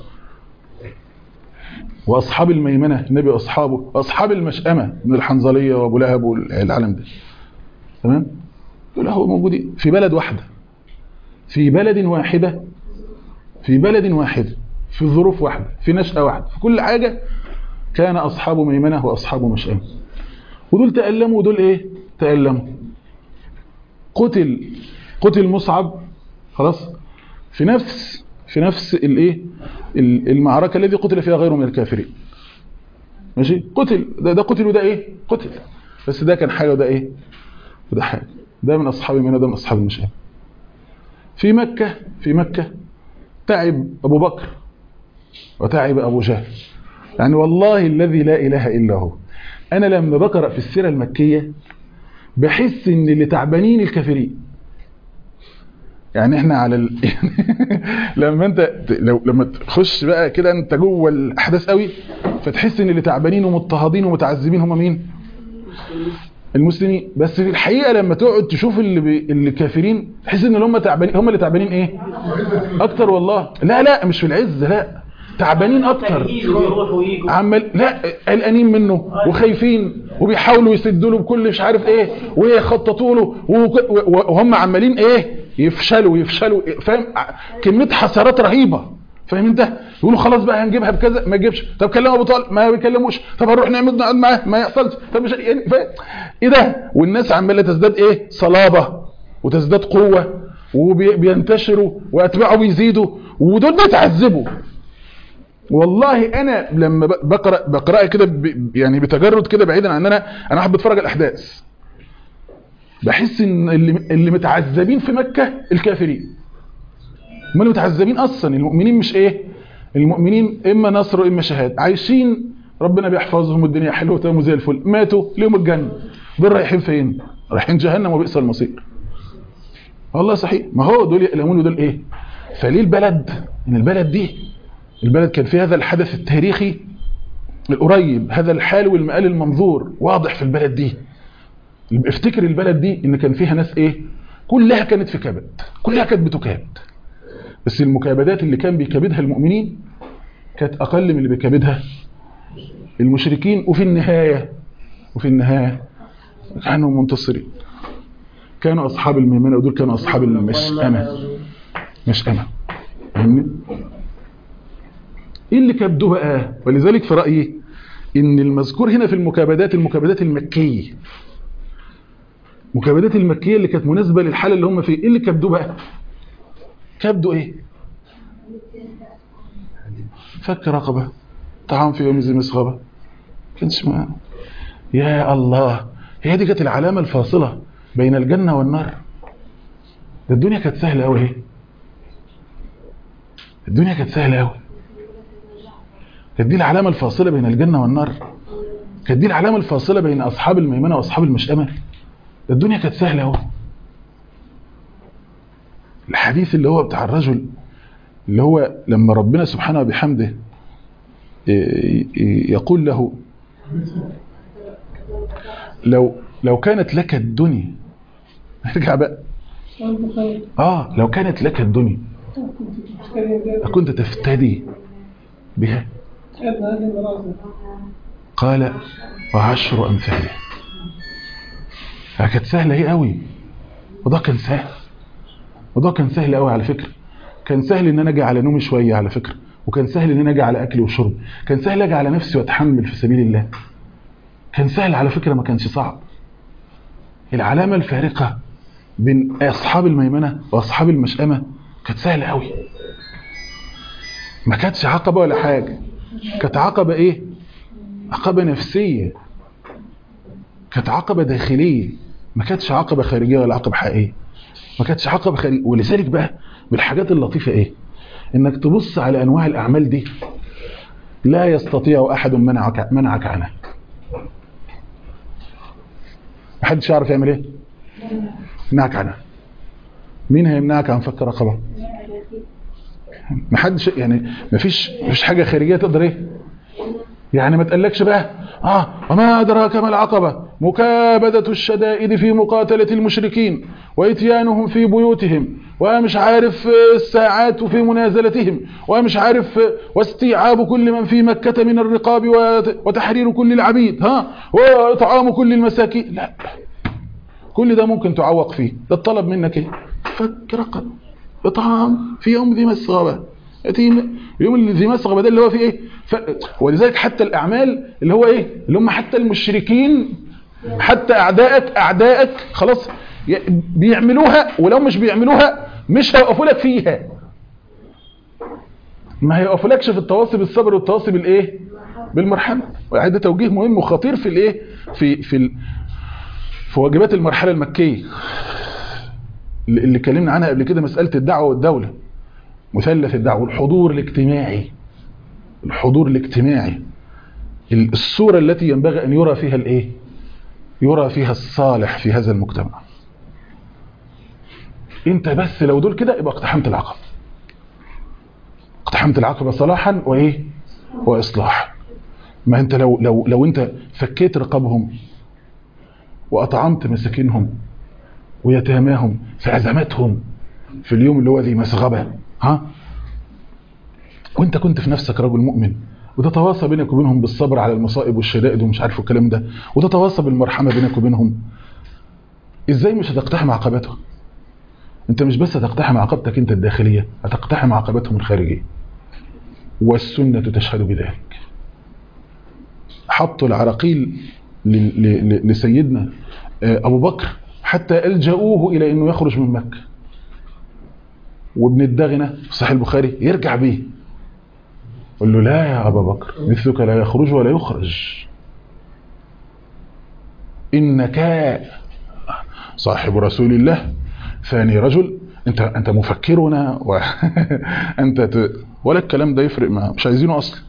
واصحاب الميمنه النبي واصحابه واصحاب المشأمه من الحنظليه وابو لهب والعالم ده تمام دول هو موجودين في بلد واحده في بلد واحده في بلد واحد في ظروف واحده في نشأة واحده في كل حاجه كان اصحاب ميمنه واصحاب مشأمه ودول تألموا ودول ايه تألموا قتل قتل مصعب خلاص في نفس في نفس الايه ال- المعركه الذي قتل فيها غيره من الكافرين ماشي قتل ده, ده قتل وده ايه قتل بس ده كان حاجه وده ايه وده حاجه ده من اصحاب المنى ده من اصحاب المشام في مكه في مكه تعب ابو بكر وتعب ابو جهل يعني والله الذي لا اله الا هو انا لما بقرا في السيره المكيه بحس ان اللي تعبانين الكافرين يعني احنا على ال... لما انت ت- لو لما تخش بقى كده انت جوه الاحداث قوي فتحس ان اللي تعبانين ومضطهدين ومتعذبين هم مين المسلمين بس في الحقيقه لما تقعد تشوف اللي بي... اللي كافرين تحس ان اللي هم تعبانين هم اللي تعبانين ايه اكتر والله لا لا مش في العز لا تعبانين اكتر يجوا يروحوا ويجوا عمال لا قلقانين منه وخايفين وبيحاولوا يسدوا له بكل مش عارف ايه ويخططوا له وك- و- وهم عمالين ايه يفشلوا يفشلوا فاهم ع- كميه حسرات رهيبه فاهم انت يقولوا خلاص بقى هنجيبها بكذا ما يجيبش طب كلموا ابو طالب ما بيكلموش طب هنروح نعمل نقعد معاه ما يحصلش طب مش يعني فاهم ايه ده والناس عماله تزداد ايه صلابه وتزداد قوه وبينتشروا واتباعه بيزيدوا ودول بيتعذبوا والله انا لما ب- بقرا بقرا كده ب- يعني بتجرد كده بعيدا عن انا انا حابب اتفرج على الاحداث بحس ان اللي اللي متعذبين في مكه الكافرين هم اللي متعذبين اصلا المؤمنين مش ايه المؤمنين اما نصر واما شهاده عايشين ربنا بيحفظهم والدنيا حلوه وتمام زي الفل ماتوا ليهم الجنه دول رايحين فين رايحين جهنم وبئس المصير والله صحيح ما هو دول يألمون ودول ايه فليه البلد ان البلد دي البلد كان في هذا الحدث التاريخي القريب هذا الحال والمآل المنظور واضح في البلد دي افتكر البلد دي ان كان فيها ناس ايه كلها كانت في كبد كلها كانت بتكابد بس المكابدات اللي كان بيكابدها المؤمنين كانت اقل من اللي بيكابدها المشركين وفي النهاية وفي النهاية كانوا منتصرين كانوا اصحاب الميمنه ودول كانوا اصحاب المشأمه مشأمه فاهمني ايه اللي كبده بقى ولذلك في رايي ان المذكور هنا في المكابدات المكابدات المكيه المكابدات المكيه اللي كانت مناسبه للحاله اللي هم فيه ايه اللي كبده بقى كبده ايه فك رقبه طعام في يوم ذي مسغبه كانش ما يا الله هي دي كانت العلامه الفاصله بين الجنه والنار ده الدنيا كانت سهله قوي اهي الدنيا كانت سهله قوي كانت دي العلامه الفاصله بين الجنه والنار كانت دي العلامه الفاصله بين اصحاب الميمنه واصحاب المشأمه الدنيا كانت سهله قوي الحديث اللي هو بتاع الرجل اللي هو لما ربنا سبحانه وبحمده يقول له لو لو كانت لك الدنيا ارجع بقى اه لو كانت لك الدنيا أكنت تفتدي بها قال وعشر أمثاله فكانت سهلة هي قوي وده كان سهل وده كان سهل قوي على فكرة كان سهل ان انا اجي على نومي شوية على فكرة وكان سهل ان انا اجي على اكلي وشرب كان سهل اجي على نفسي واتحمل في سبيل الله كان سهل على فكرة ما كانش صعب العلامة الفارقة بين اصحاب الميمنة واصحاب المشأمة كانت سهلة قوي ما كانتش عقبة ولا حاجة كانت عقبة ايه عقبة نفسية كانت عقبة داخلية ما كانتش عقبة خارجية ولا عقبة حقيقية ما كانتش عقبة خارجية ولذلك بقى من الحاجات اللطيفة ايه انك تبص على انواع الاعمال دي لا يستطيع احد منعك منعك عنها محدش يعرف يعمل ايه يمنعك عنها مين هيمنعك عن فك رقبه محدش يعني مفيش مفيش حاجه خارجيه تقدر ايه يعني ما تقلكش بقى اه وما ادراك ما العقبه مكابده الشدائد في مقاتله المشركين واتيانهم في بيوتهم ومش عارف الساعات في منازلتهم ومش عارف واستيعاب كل من في مكة من الرقاب وتحرير كل العبيد ها وإطعام كل المساكين لا كل ده ممكن تعوق فيه ده الطلب منك ايه فك رقب إطعام في يوم ذي مسغبة يوم اللي ذي مسغبة ده اللي هو فيه ايه ف... ولذلك حتى الأعمال اللي هو ايه اللي هم حتى المشركين حتى أعدائك أعدائك خلاص بيعملوها ولو مش بيعملوها مش هيوقفوا لك فيها ما هيوقفوا لكش في التواصي بالصبر والتواصي بالايه بالمرحمه وده توجيه مهم وخطير في الايه في في ال... في واجبات المرحله المكيه اللي اتكلمنا عنها قبل كده مساله الدعوه والدوله مثلث الدعوه الحضور الاجتماعي الحضور الاجتماعي الصوره التي ينبغي ان يرى فيها الايه يرى فيها الصالح في هذا المجتمع انت بس لو دول كده يبقى اقتحمت العقبه اقتحمت العقبه صلاحا وايه واصلاح ما انت لو لو لو انت فكيت رقابهم واطعمت مساكينهم ويتاماهم في ازماتهم في اليوم اللي هو ذي مسغبه ها وانت كنت في نفسك رجل مؤمن وتتواصى بينك وبينهم بالصبر على المصائب والشدائد ومش عارف الكلام ده وتتواصى بالمرحمه بينك وبينهم ازاي مش هتقتحم عقباتهم انت مش بس هتقتحم عقبتك انت الداخلية هتقتحم عقبتهم الخارجية والسنة تشهد بذلك حطوا العراقيل لسيدنا ابو بكر حتى الجأوه الى انه يخرج من مكة وابن الدغنة في صحيح البخاري يرجع به قال له لا يا ابا بكر مثلك لا يخرج ولا يخرج انك صاحب رسول الله ثاني رجل انت انت مفكرنا وانت ت... ولا الكلام ده يفرق معاه مش عايزينه اصلا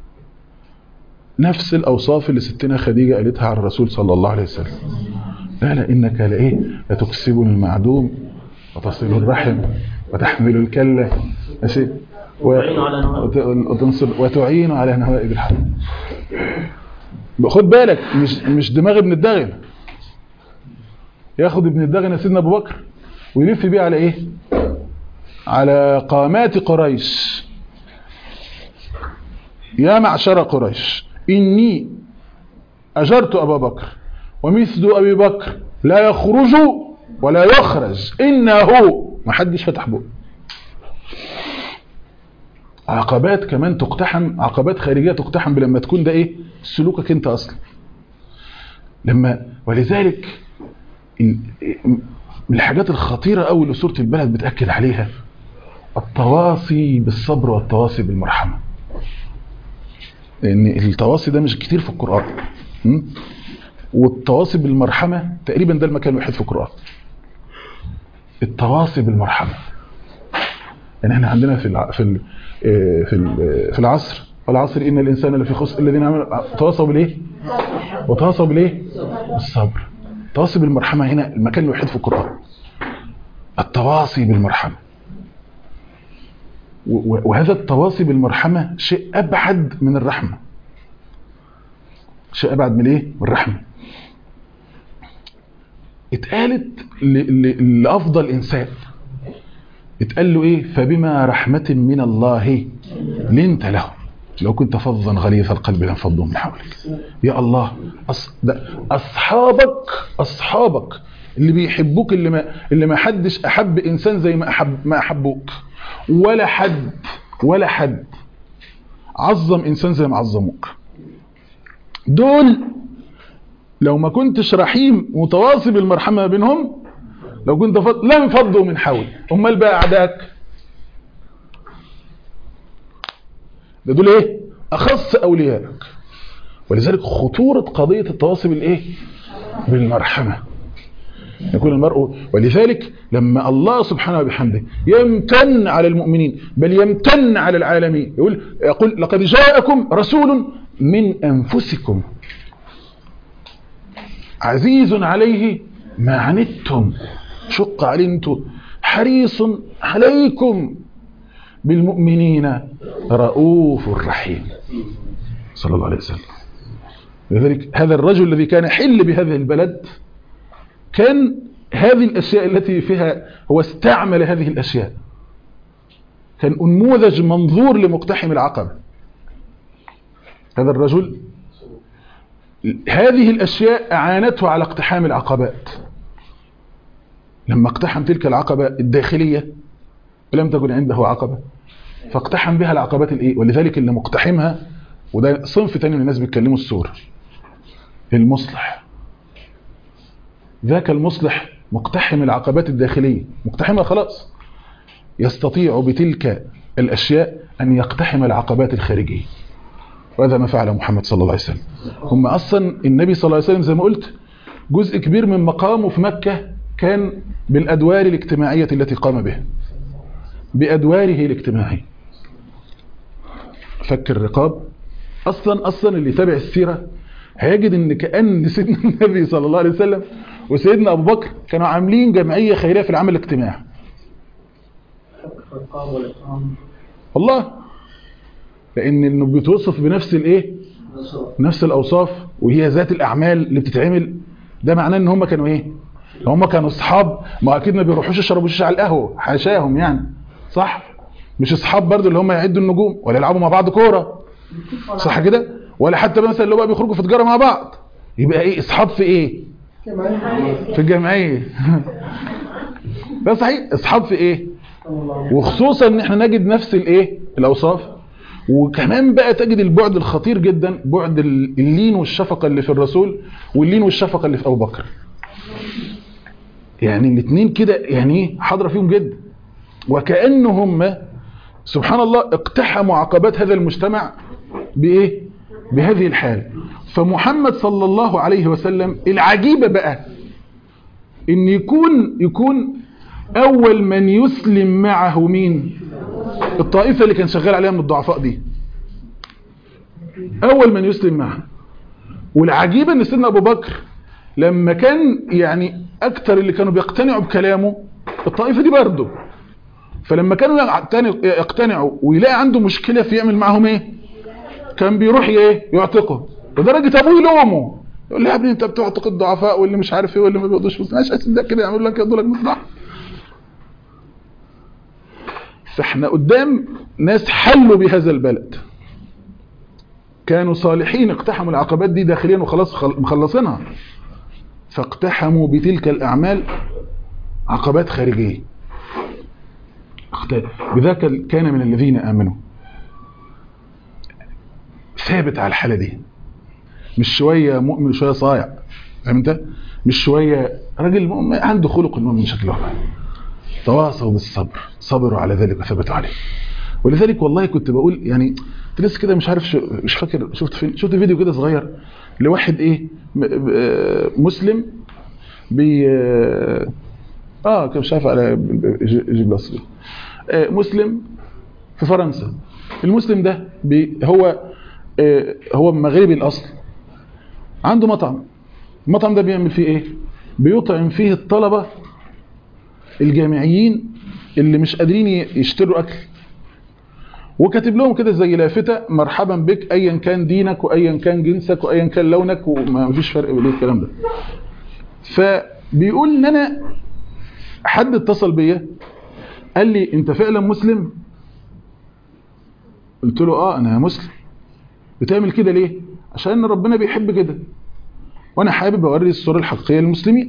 نفس الاوصاف اللي ستنا خديجه قالتها على الرسول صلى الله عليه وسلم لا لا انك لايه لتكسب المعدوم وتصل الرحم وتحمل الكلة ماشي و... وتعين على نوائب. وت- وتنصر وتعين على نوائب الحق خد بالك مش مش دماغ ابن الدغن ياخد ابن الدغن يا سيدنا ابو بكر ويلف بيه على ايه على قامات قريش يا معشر قريش إني أجرت أبا بكر ومثل أبي بكر لا يخرج ولا يخرج إنه ما حدش فتح بقه عقبات كمان تقتحم عقبات خارجية تقتحم لما تكون ده ايه سلوكك انت اصلا لما ولذلك ال- من الحاجات الخطيرة قوي اللي سورة البلد بتأكد عليها التواصي بالصبر والتواصي بالمرحمة لان التواصي ده مش كتير في القرآن م? والتواصي بالمرحمة تقريبا ده المكان الوحيد في القرآن التواصي بالمرحمة يعني احنا عندنا في الع... في ال... آه، في ال... آه، في العصر والعصر ان الانسان لفي خسر الذين عملوا تواصوا بالايه وتواصوا بالايه بالصبر التواصي بالمرحمة هنا المكان الوحيد في القرآن التواصي بالمرحمة و- و- وهذا التواصي بالمرحمة شيء أبعد من الرحمة شيء أبعد من إيه؟ من الرحمة اتقالت ل- ل- لأفضل إنسان اتقال له إيه فبما رحمة من الله لنت له لو كنت فظا غليظ القلب لانفضوا من حولك يا الله أص... ده أصحابك أصحابك اللي بيحبوك اللي ما اللي ما حدش أحب إنسان زي ما أحب ما أحبوك ولا حد ولا حد عظم إنسان زي ما عظموك دول لو ما كنتش رحيم متواصي بالمرحمة ما بينهم لو كنت فض... لم فضوا من حول امال بقى اعدائك ده دول ايه اخص اوليائك ولذلك خطورة قضية التواصي بالايه بالمرحمة يكون المرء ولذلك لما الله سبحانه وبحمده يمتن على المؤمنين بل يمتن على العالمين يقول يقول لقد جاءكم رسول من انفسكم عزيز عليه ما عنتم شق علمت حريص عليكم بالمؤمنين رؤوف رحيم صلى الله عليه وسلم لذلك هذا الرجل الذي كان حل بهذه البلد كان هذه الأشياء التي فيها هو استعمل هذه الأشياء كان نموذج منظور لمقتحم العقبة هذا الرجل هذه الأشياء أعانته على اقتحام العقبات لما اقتحم تلك العقبة الداخلية ولم تكن عنده عقبة فاقتحم بها العقبات الايه ولذلك اللي مقتحمها وده صنف تاني من الناس بيتكلموا السور المصلح ذاك المصلح مقتحم العقبات الداخلية مقتحمها خلاص يستطيع بتلك الأشياء أن يقتحم العقبات الخارجية وهذا ما فعل محمد صلى الله عليه وسلم هم أصلا النبي صلى الله عليه وسلم زي ما قلت جزء كبير من مقامه في مكة كان بالأدوار الاجتماعية التي قام بها بأدواره الاجتماعية فك الرقاب أصلا أصلا اللي يتابع السيرة هيجد ان كأن سيدنا النبي صلى الله عليه وسلم وسيدنا أبو بكر كانوا عاملين جمعية خيرية في العمل الاجتماعي الرقاب والإكرام والله لأن انه بيتوصف بنفس الايه نفس الأوصاف وهي ذات الأعمال اللي بتتعمل ده معناه ان هم كانوا ايه هم كانوا اصحاب ما اكيد ما بيروحوش يشربوا شيشه على القهوه حاشاهم يعني صح مش اصحاب برضو اللي هم يعدوا النجوم ولا يلعبوا مع بعض كوره صح كده ولا حتى مثلا اللي هو بقى بيخرجوا في تجاره مع بعض يبقى ايه اصحاب في ايه في الجمعيه ده صحيح اصحاب في ايه وخصوصا ان احنا نجد نفس الايه الاوصاف وكمان بقى تجد البعد الخطير جدا بعد اللين والشفقه اللي في الرسول واللين والشفقه اللي في ابو بكر يعني الاثنين كده يعني ايه حاضره فيهم جدا وكانهم سبحان الله اقتحموا عقبات هذا المجتمع بايه بهذه الحال فمحمد صلى الله عليه وسلم العجيبه بقى ان يكون يكون اول من يسلم معه مين الطائفه اللي كان شغال عليها من الضعفاء دي اول من يسلم معه والعجيبه ان سيدنا ابو بكر لما كان يعني اكتر اللي كانوا بيقتنعوا بكلامه الطائفه دي برضه فلما كانوا يقتنعوا- يقتنعوا ويلاقي عنده مشكله في يعمل معاهم ايه كان بيروح ايه يعتقه لدرجه ابوه يلومه يقول له يا ابني انت بتعتق الضعفاء واللي مش عارف ايه واللي ما بيقضوش فلوس ماشي ده كده يعمل لك يقضوا لك مصلحه فاحنا قدام ناس حلوا بهذا البلد كانوا صالحين اقتحموا العقبات دي داخليا وخلاص خل- مخلصينها فاقتحموا بتلك الأعمال عقبات خارجية اخت- بذاك ال- كان من الذين آمنوا ثابت على الحالة دي مش شوية مؤمن شوية صايع فاهم انت مش شوية راجل مؤمن عنده خلق المؤمن بشكل واحد تواصوا بالصبر صبروا على ذلك وثبتوا عليه ولذلك والله كنت بقول يعني كنت لسه كده مش عارف شو مش فاكر شفت فين شفت فيديو كده صغير لواحد ايه م- آه، مسلم بي اه آه، كان مش عارف على جي بلس آه مسلم في فرنسا المسلم ده بي هو آه هو مغربي الاصل عنده مطعم المطعم ده بيعمل فيه ايه بيطعم فيه الطلبه الجامعيين اللي مش قادرين يشتروا اكل وكاتب لهم كده زي لافته مرحبا بك ايا كان دينك وايا كان جنسك وايا كان لونك وما فيش فرق بين الكلام ده فبيقول ان انا حد اتصل بيا قال لي انت فعلا مسلم قلت له اه انا مسلم بتعمل كده ليه عشان ربنا بيحب كده وانا حابب اوري الصوره الحقيقيه للمسلمين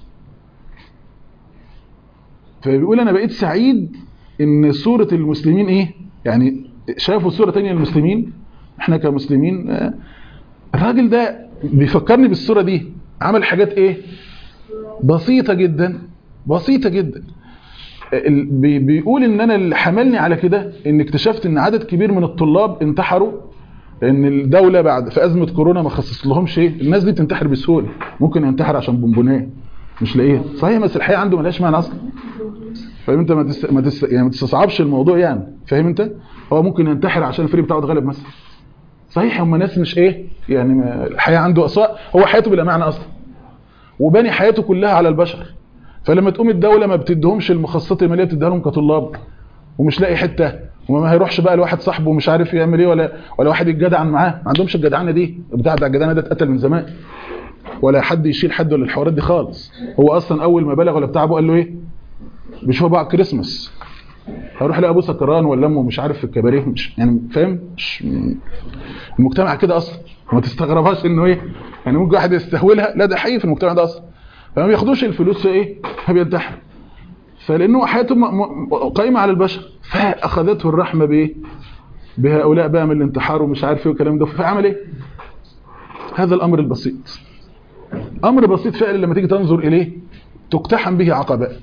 فبيقول انا بقيت سعيد ان صورة المسلمين ايه يعني شافوا صورة تانية للمسلمين احنا كمسلمين آه، الراجل ده بيفكرني بالصورة دي عمل حاجات ايه بسيطة جدا بسيطة جدا ال- بي- بيقول ان انا اللي حملني على كده ان اكتشفت ان عدد كبير من الطلاب انتحروا لان الدولة بعد في ازمة كورونا ما خصص لهمش ايه الناس دي بتنتحر بسهولة ممكن ينتحر عشان بونبونيه مش لاقيها صحيح بس الحقيقة عنده ملهاش معنى اصلا فاهم انت ما تست... ما, تست... يعني ما تستصعبش الموضوع يعني فاهم انت هو ممكن ينتحر عشان الفريق بتاعه اتغلب مثلا صحيح هم ناس مش ايه يعني ما... الحياه عنده اسواء هو حياته بلا معنى اصلا وباني حياته كلها على البشر فلما تقوم الدوله ما بتديهمش المخصصات الماليه بتديها لهم كطلاب ومش لاقي حته وما هيروحش بقى لواحد صاحبه ومش عارف يعمل ايه ولا ولا واحد يتجدعن معاه ما عندهمش الجدعنه دي بتاع بتاع الجدعنه ده اتقتل من زمان ولا حد يشيل حد ولا الحوارات دي خالص هو اصلا اول ما بلغ ولا بتاع ابوه قال له ايه بيشوفوا بعض كريسماس هروح الاقي ابوه سكران ولا امه مش عارف في الكباريه مش يعني فاهم مش المجتمع كده اصلا ما تستغربهاش انه ايه يعني ممكن واحد يستهولها لا ده حقيقي في المجتمع ده اصلا فما بياخدوش الفلوس في ايه فبينتحر فلانه حياته م- م- قائمه على البشر فاخذته الرحمه بايه بهؤلاء بقى من الانتحار ومش عارف ايه والكلام ده فعمل ايه هذا الامر البسيط امر بسيط فعلا لما تيجي تنظر اليه تقتحم به عقبات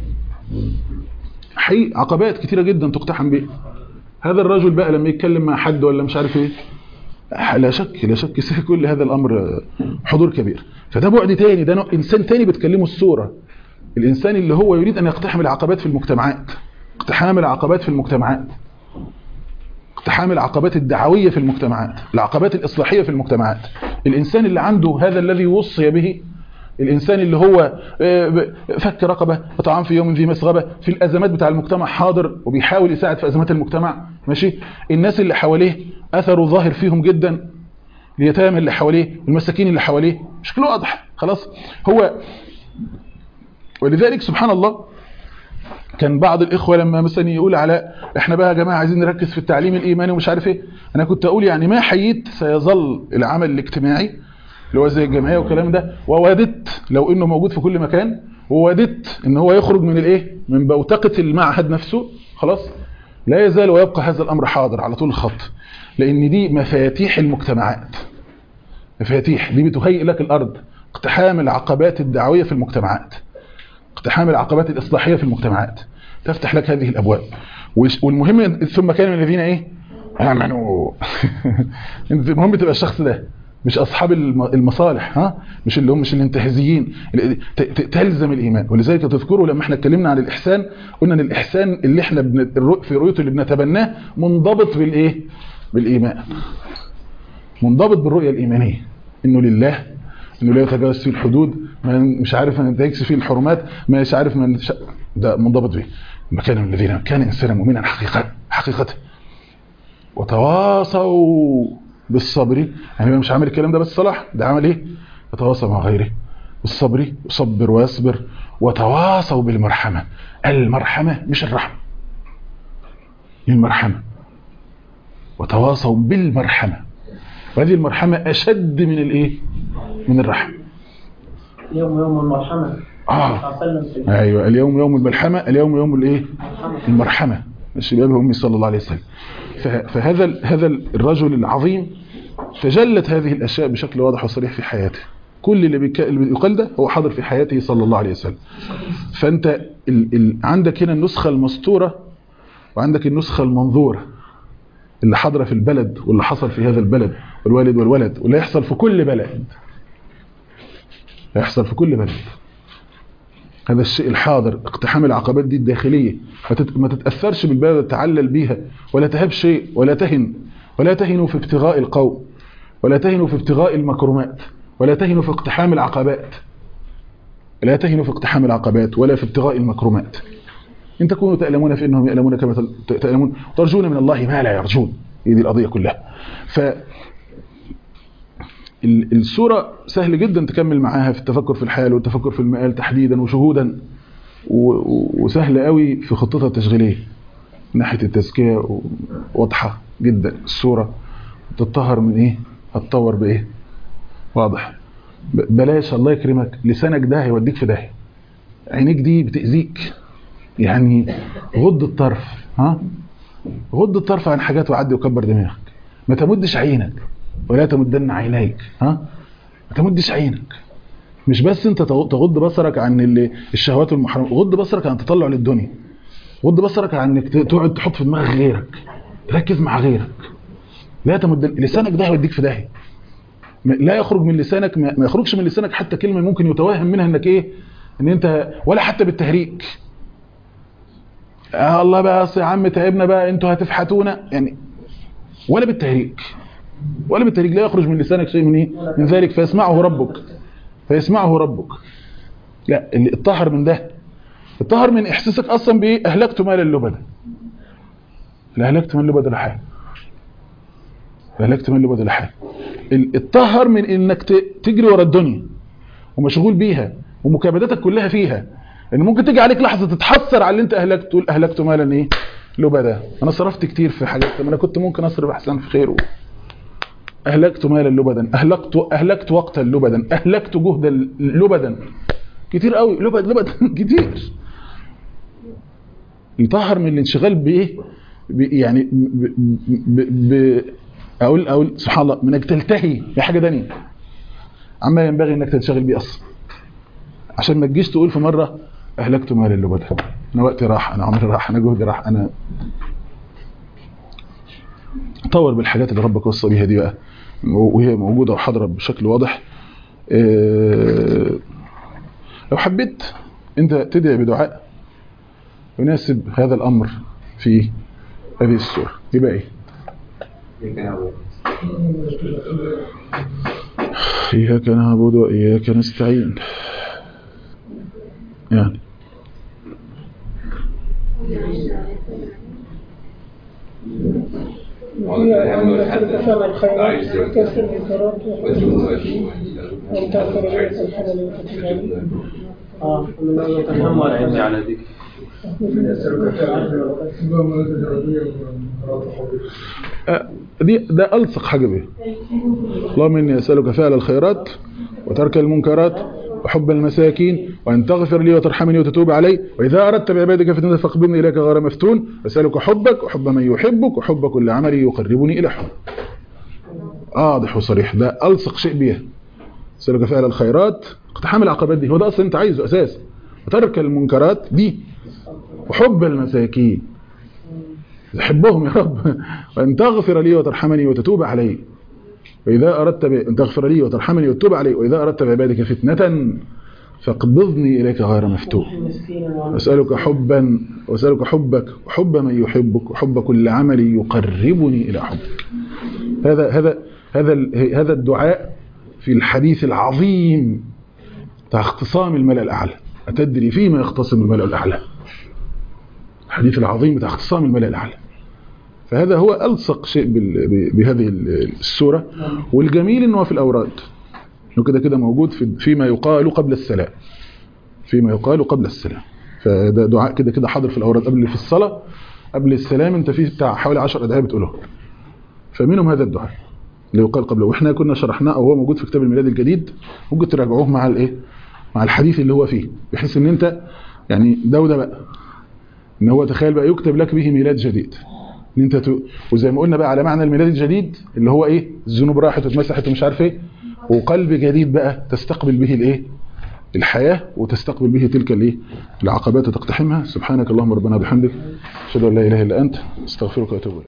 حقيقي عقبات كتيرة جدا تقتحم بيها هذا الرجل بقى لما يتكلم مع حد ولا مش عارف ايه لا شك لا شك سيكون لهذا الامر حضور كبير فده بعد تاني ده نوع انسان تاني بتكلمه الصورة الانسان اللي هو يريد ان يقتحم العقبات في المجتمعات اقتحام العقبات في المجتمعات اقتحام العقبات الدعوية في المجتمعات العقبات الإصلاحية في المجتمعات الإنسان اللي عنده هذا الذي وصي به الإنسان اللي هو آه، فك رقبة وطعام في يوم ذي مسغبة في الأزمات بتاع المجتمع حاضر وبيحاول يساعد في أزمات المجتمع ماشي الناس اللي حواليه أثره ظاهر فيهم جدا اليتامى اللي حواليه المساكين اللي حواليه شكله واضح خلاص هو ولذلك سبحان الله كان بعض الإخوة لما مثلا يقول على احنا بقى يا جماعة عايزين نركز في التعليم الإيماني ومش عارف ايه أنا كنت أقول يعني ما حييت سيظل العمل الاجتماعي اللي هو زي الجمعية والكلام ده ووددت لو انه موجود في كل مكان ووددت ان هو يخرج من الايه من بوتقة المعهد نفسه خلاص لا يزال ويبقى هذا الامر حاضر على طول الخط لان دي مفاتيح المجتمعات مفاتيح دي بتهيئ لك الارض اقتحام العقبات الدعوية في المجتمعات اقتحام العقبات الاصلاحية في المجتمعات تفتح لك هذه الابواب وش- والمهم ثم كان من الذين ايه امنوا المهم تبقى الشخص ده مش اصحاب الم- المصالح ها مش اللي هم مش الانتهازيين ت- ت- تلزم الايمان ولذلك تذكروا لما احنا اتكلمنا عن الاحسان قلنا ان الاحسان اللي احنا بن... الرؤ- في رؤيته اللي بنتبناه منضبط بالايه بالايمان منضبط بالرؤيه الايمانيه انه لله انه لا يتجاوز فيه الحدود ما مش عارف ما ينتهكش فيه الحرمات مش عارف ما ش... ده منضبط به ما كان من الذين كان انسانا مؤمنا حقيقه حقيقه وتواصوا بالصبر يعني مش عامل الكلام ده بس صلاح ده عمل ايه يتواصى مع غيره بالصبر يصبر ويصبر وتواصوا بالمرحمه المرحمه مش الرحمه المرحمه وتواصوا بالمرحمه وهذه المرحمه اشد من الايه من الرحمه يوم يوم المرحمة اه صلى الله عليه وسلم ايوه اليوم يوم الملحمه اليوم يوم الايه المرحمه الشباب امي صلى الله عليه وسلم ف- فهذا ال- هذا الرجل العظيم تجلت هذه الاشياء بشكل واضح وصريح في حياته كل اللي, بيك... اللي بيقال ده هو حاضر في حياته صلى الله عليه وسلم فانت ال... ال... عندك هنا النسخه المسطوره وعندك النسخه المنظوره اللي حاضره في البلد واللي حصل في هذا البلد والوالد والولد واللي يحصل في كل بلد يحصل في كل بلد هذا الشيء الحاضر اقتحام العقبات دي الداخلية ما تت- ما تتأثرش بالبلد تعلل بيها ولا تهب شيء ولا تهن ولا تهنوا في ابتغاء القوم ولا تهنوا في ابتغاء المكرمات ولا تهنوا في اقتحام العقبات لا تهنوا في اقتحام العقبات ولا في ابتغاء المكرمات إن تكونوا تألمون فإنهم يألمون كما تل- تألمون ترجون من الله ما لا يرجون هي دي القضية كلها ف ال- الصورة سهل جدا تكمل معاها في التفكر في الحال والتفكر في المآل تحديدا وشهودا و- و- وسهل قوي في خطتها التشغيلية من ناحية التزكية و- واضحة جدا الصورة تتطهر من ايه هتطور بايه واضح ب- بلاش الله يكرمك لسانك ده هيوديك في داهية عينيك دي بتأذيك يعني غض الطرف ها غض الطرف عن حاجات وعدي وكبر دماغك ما تمدش عينك ولا تمدن عينيك ها ما تمدش عينك مش بس انت تغ- تغض بصرك عن ال- الشهوات والمحرمات غض بصرك عن التطلع للدنيا غض بصرك عن انك ت- تقعد تحط في دماغك غيرك ركز مع غيرك لا تمدن لسانك ده هيوديك في داهيه ما- لا يخرج من لسانك ما ما يخرجش من لسانك حتى كلمه ممكن يتوهم منها انك ايه ان انت ولا حتى بالتهريج آه الله بقى أصل يا عم تعبنا بقى انتوا هتفحتونا يعني ولا بالتهريج ولا بالتهريج لا يخرج من لسانك شيء من ايه من ذلك فيسمعه ربك فيسمعه ربك لا اللي اتطهر من ده اتطهر من احساسك اصلا بايه اهلكت مال اللبد لا اهلكت مال اللبد ولا حاجه لا اهلكت مال اللبد ولا حاجه ال- اتطهر من انك ت- تجري ورا الدنيا ومشغول بيها ومكابداتك كلها فيها ان ممكن تيجي عليك لحظه تتحسر على اللي انت اهلكت تقول اهلكت مالا ايه لبدا انا صرفت كتير في حاجات طب انا كنت ممكن اصرف احسن في خيره أهلكت مالا لبدا أهلكت أهلكت وقتا لبدا أهلكت جهدا لبدا كتير قوي لبد لبدا كتير يطهر من الانشغال بإيه ب- يعني ب ب ب أقول أقول سبحان الله من انك تلتهي بحاجة تانية عما ينبغي انك تنشغل بيه اصلا عشان ما تجيش تقول في مرة اهلكت مال اللبدا انا وقتي راح انا عمري راح انا جهدي راح انا طور بالحاجات اللي ربك وصى بيها دي بقى وهي موجودة وحاضرة بشكل واضح آه، لو حبيت انت تدعي بدعاء يناسب هذا الامر في هذه السورة يبقى ايه إياك نعبد وإياك نستعين يعني هي أن تتفهم الخيرات وتكسر المنكرات وأن تغفر لي الحمل وتتجاهل اه من أن يتهم والعز على ذكر آه، دي ده ألصق حاجة بيه اللهم إني أسألك فعل الخيرات وترك المنكرات وحب المساكين وأن تغفر لي وترحمني وتتوب علي وإذا أردت بعبادك فتنة فاقبضني إليك غير مفتون أسألك حبك وحب من يحبك وحب كل عمل يقربني إلى حب واضح وصريح ده ألصق شيء بيه أسألك فعل الخيرات اقتحام العقبات دي هو ده أصلا أنت عايزه أساس وترك المنكرات دي وحب المساكين يحبهم يا رب وأن تغفر لي وترحمني وتتوب علي وإذا أردت ب... أن تغفر لي وترحمني وتتوب علي وإذا أردت بعبادك فتنة فاقبضني إليك غير مفتون مسكين وعن- أسألك حبا وأسألك حبك وحب من يحبك وحب كل عمل يقربني إلى حبك هذا هذا هذا ال- هذا الدعاء في الحديث العظيم بتاع اختصام الملأ الأعلى أتدري فيما يختصم الملأ الأعلى الحديث العظيم بتاع اختصام الملأ الأعلى فهذا هو ألصق شيء بال- ب- بهذه ال- السورة والجميل أنه في الأوراد انه كده كده موجود في فيما يقال قبل السلام فيما يقال قبل السلام فده دعاء كده كده حاضر في الأوراد قبل في الصلاة قبل السلام انت فيه بتاع حوالي 10 أدعية بتقوله فمنهم هذا الدعاء اللي يقال قبله واحنا كنا شرحناه او هو موجود في كتاب الميلاد الجديد ممكن تراجعوه مع الايه مع الحديث اللي هو فيه بحيث ان انت يعني ده وده بقى ان هو تخيل بقى يكتب لك به ميلاد جديد ان انت ت... وزي ما قلنا بقى على معنى الميلاد الجديد اللي هو ايه الذنوب راحت واتمسحت ومش عارف ايه وقلب جديد بقى تستقبل به الايه الحياة وتستقبل به تلك الايه العقبات وتقتحمها سبحانك اللهم ربنا وبحمدك اشهد ان لا اله الا انت استغفرك واتوب اليك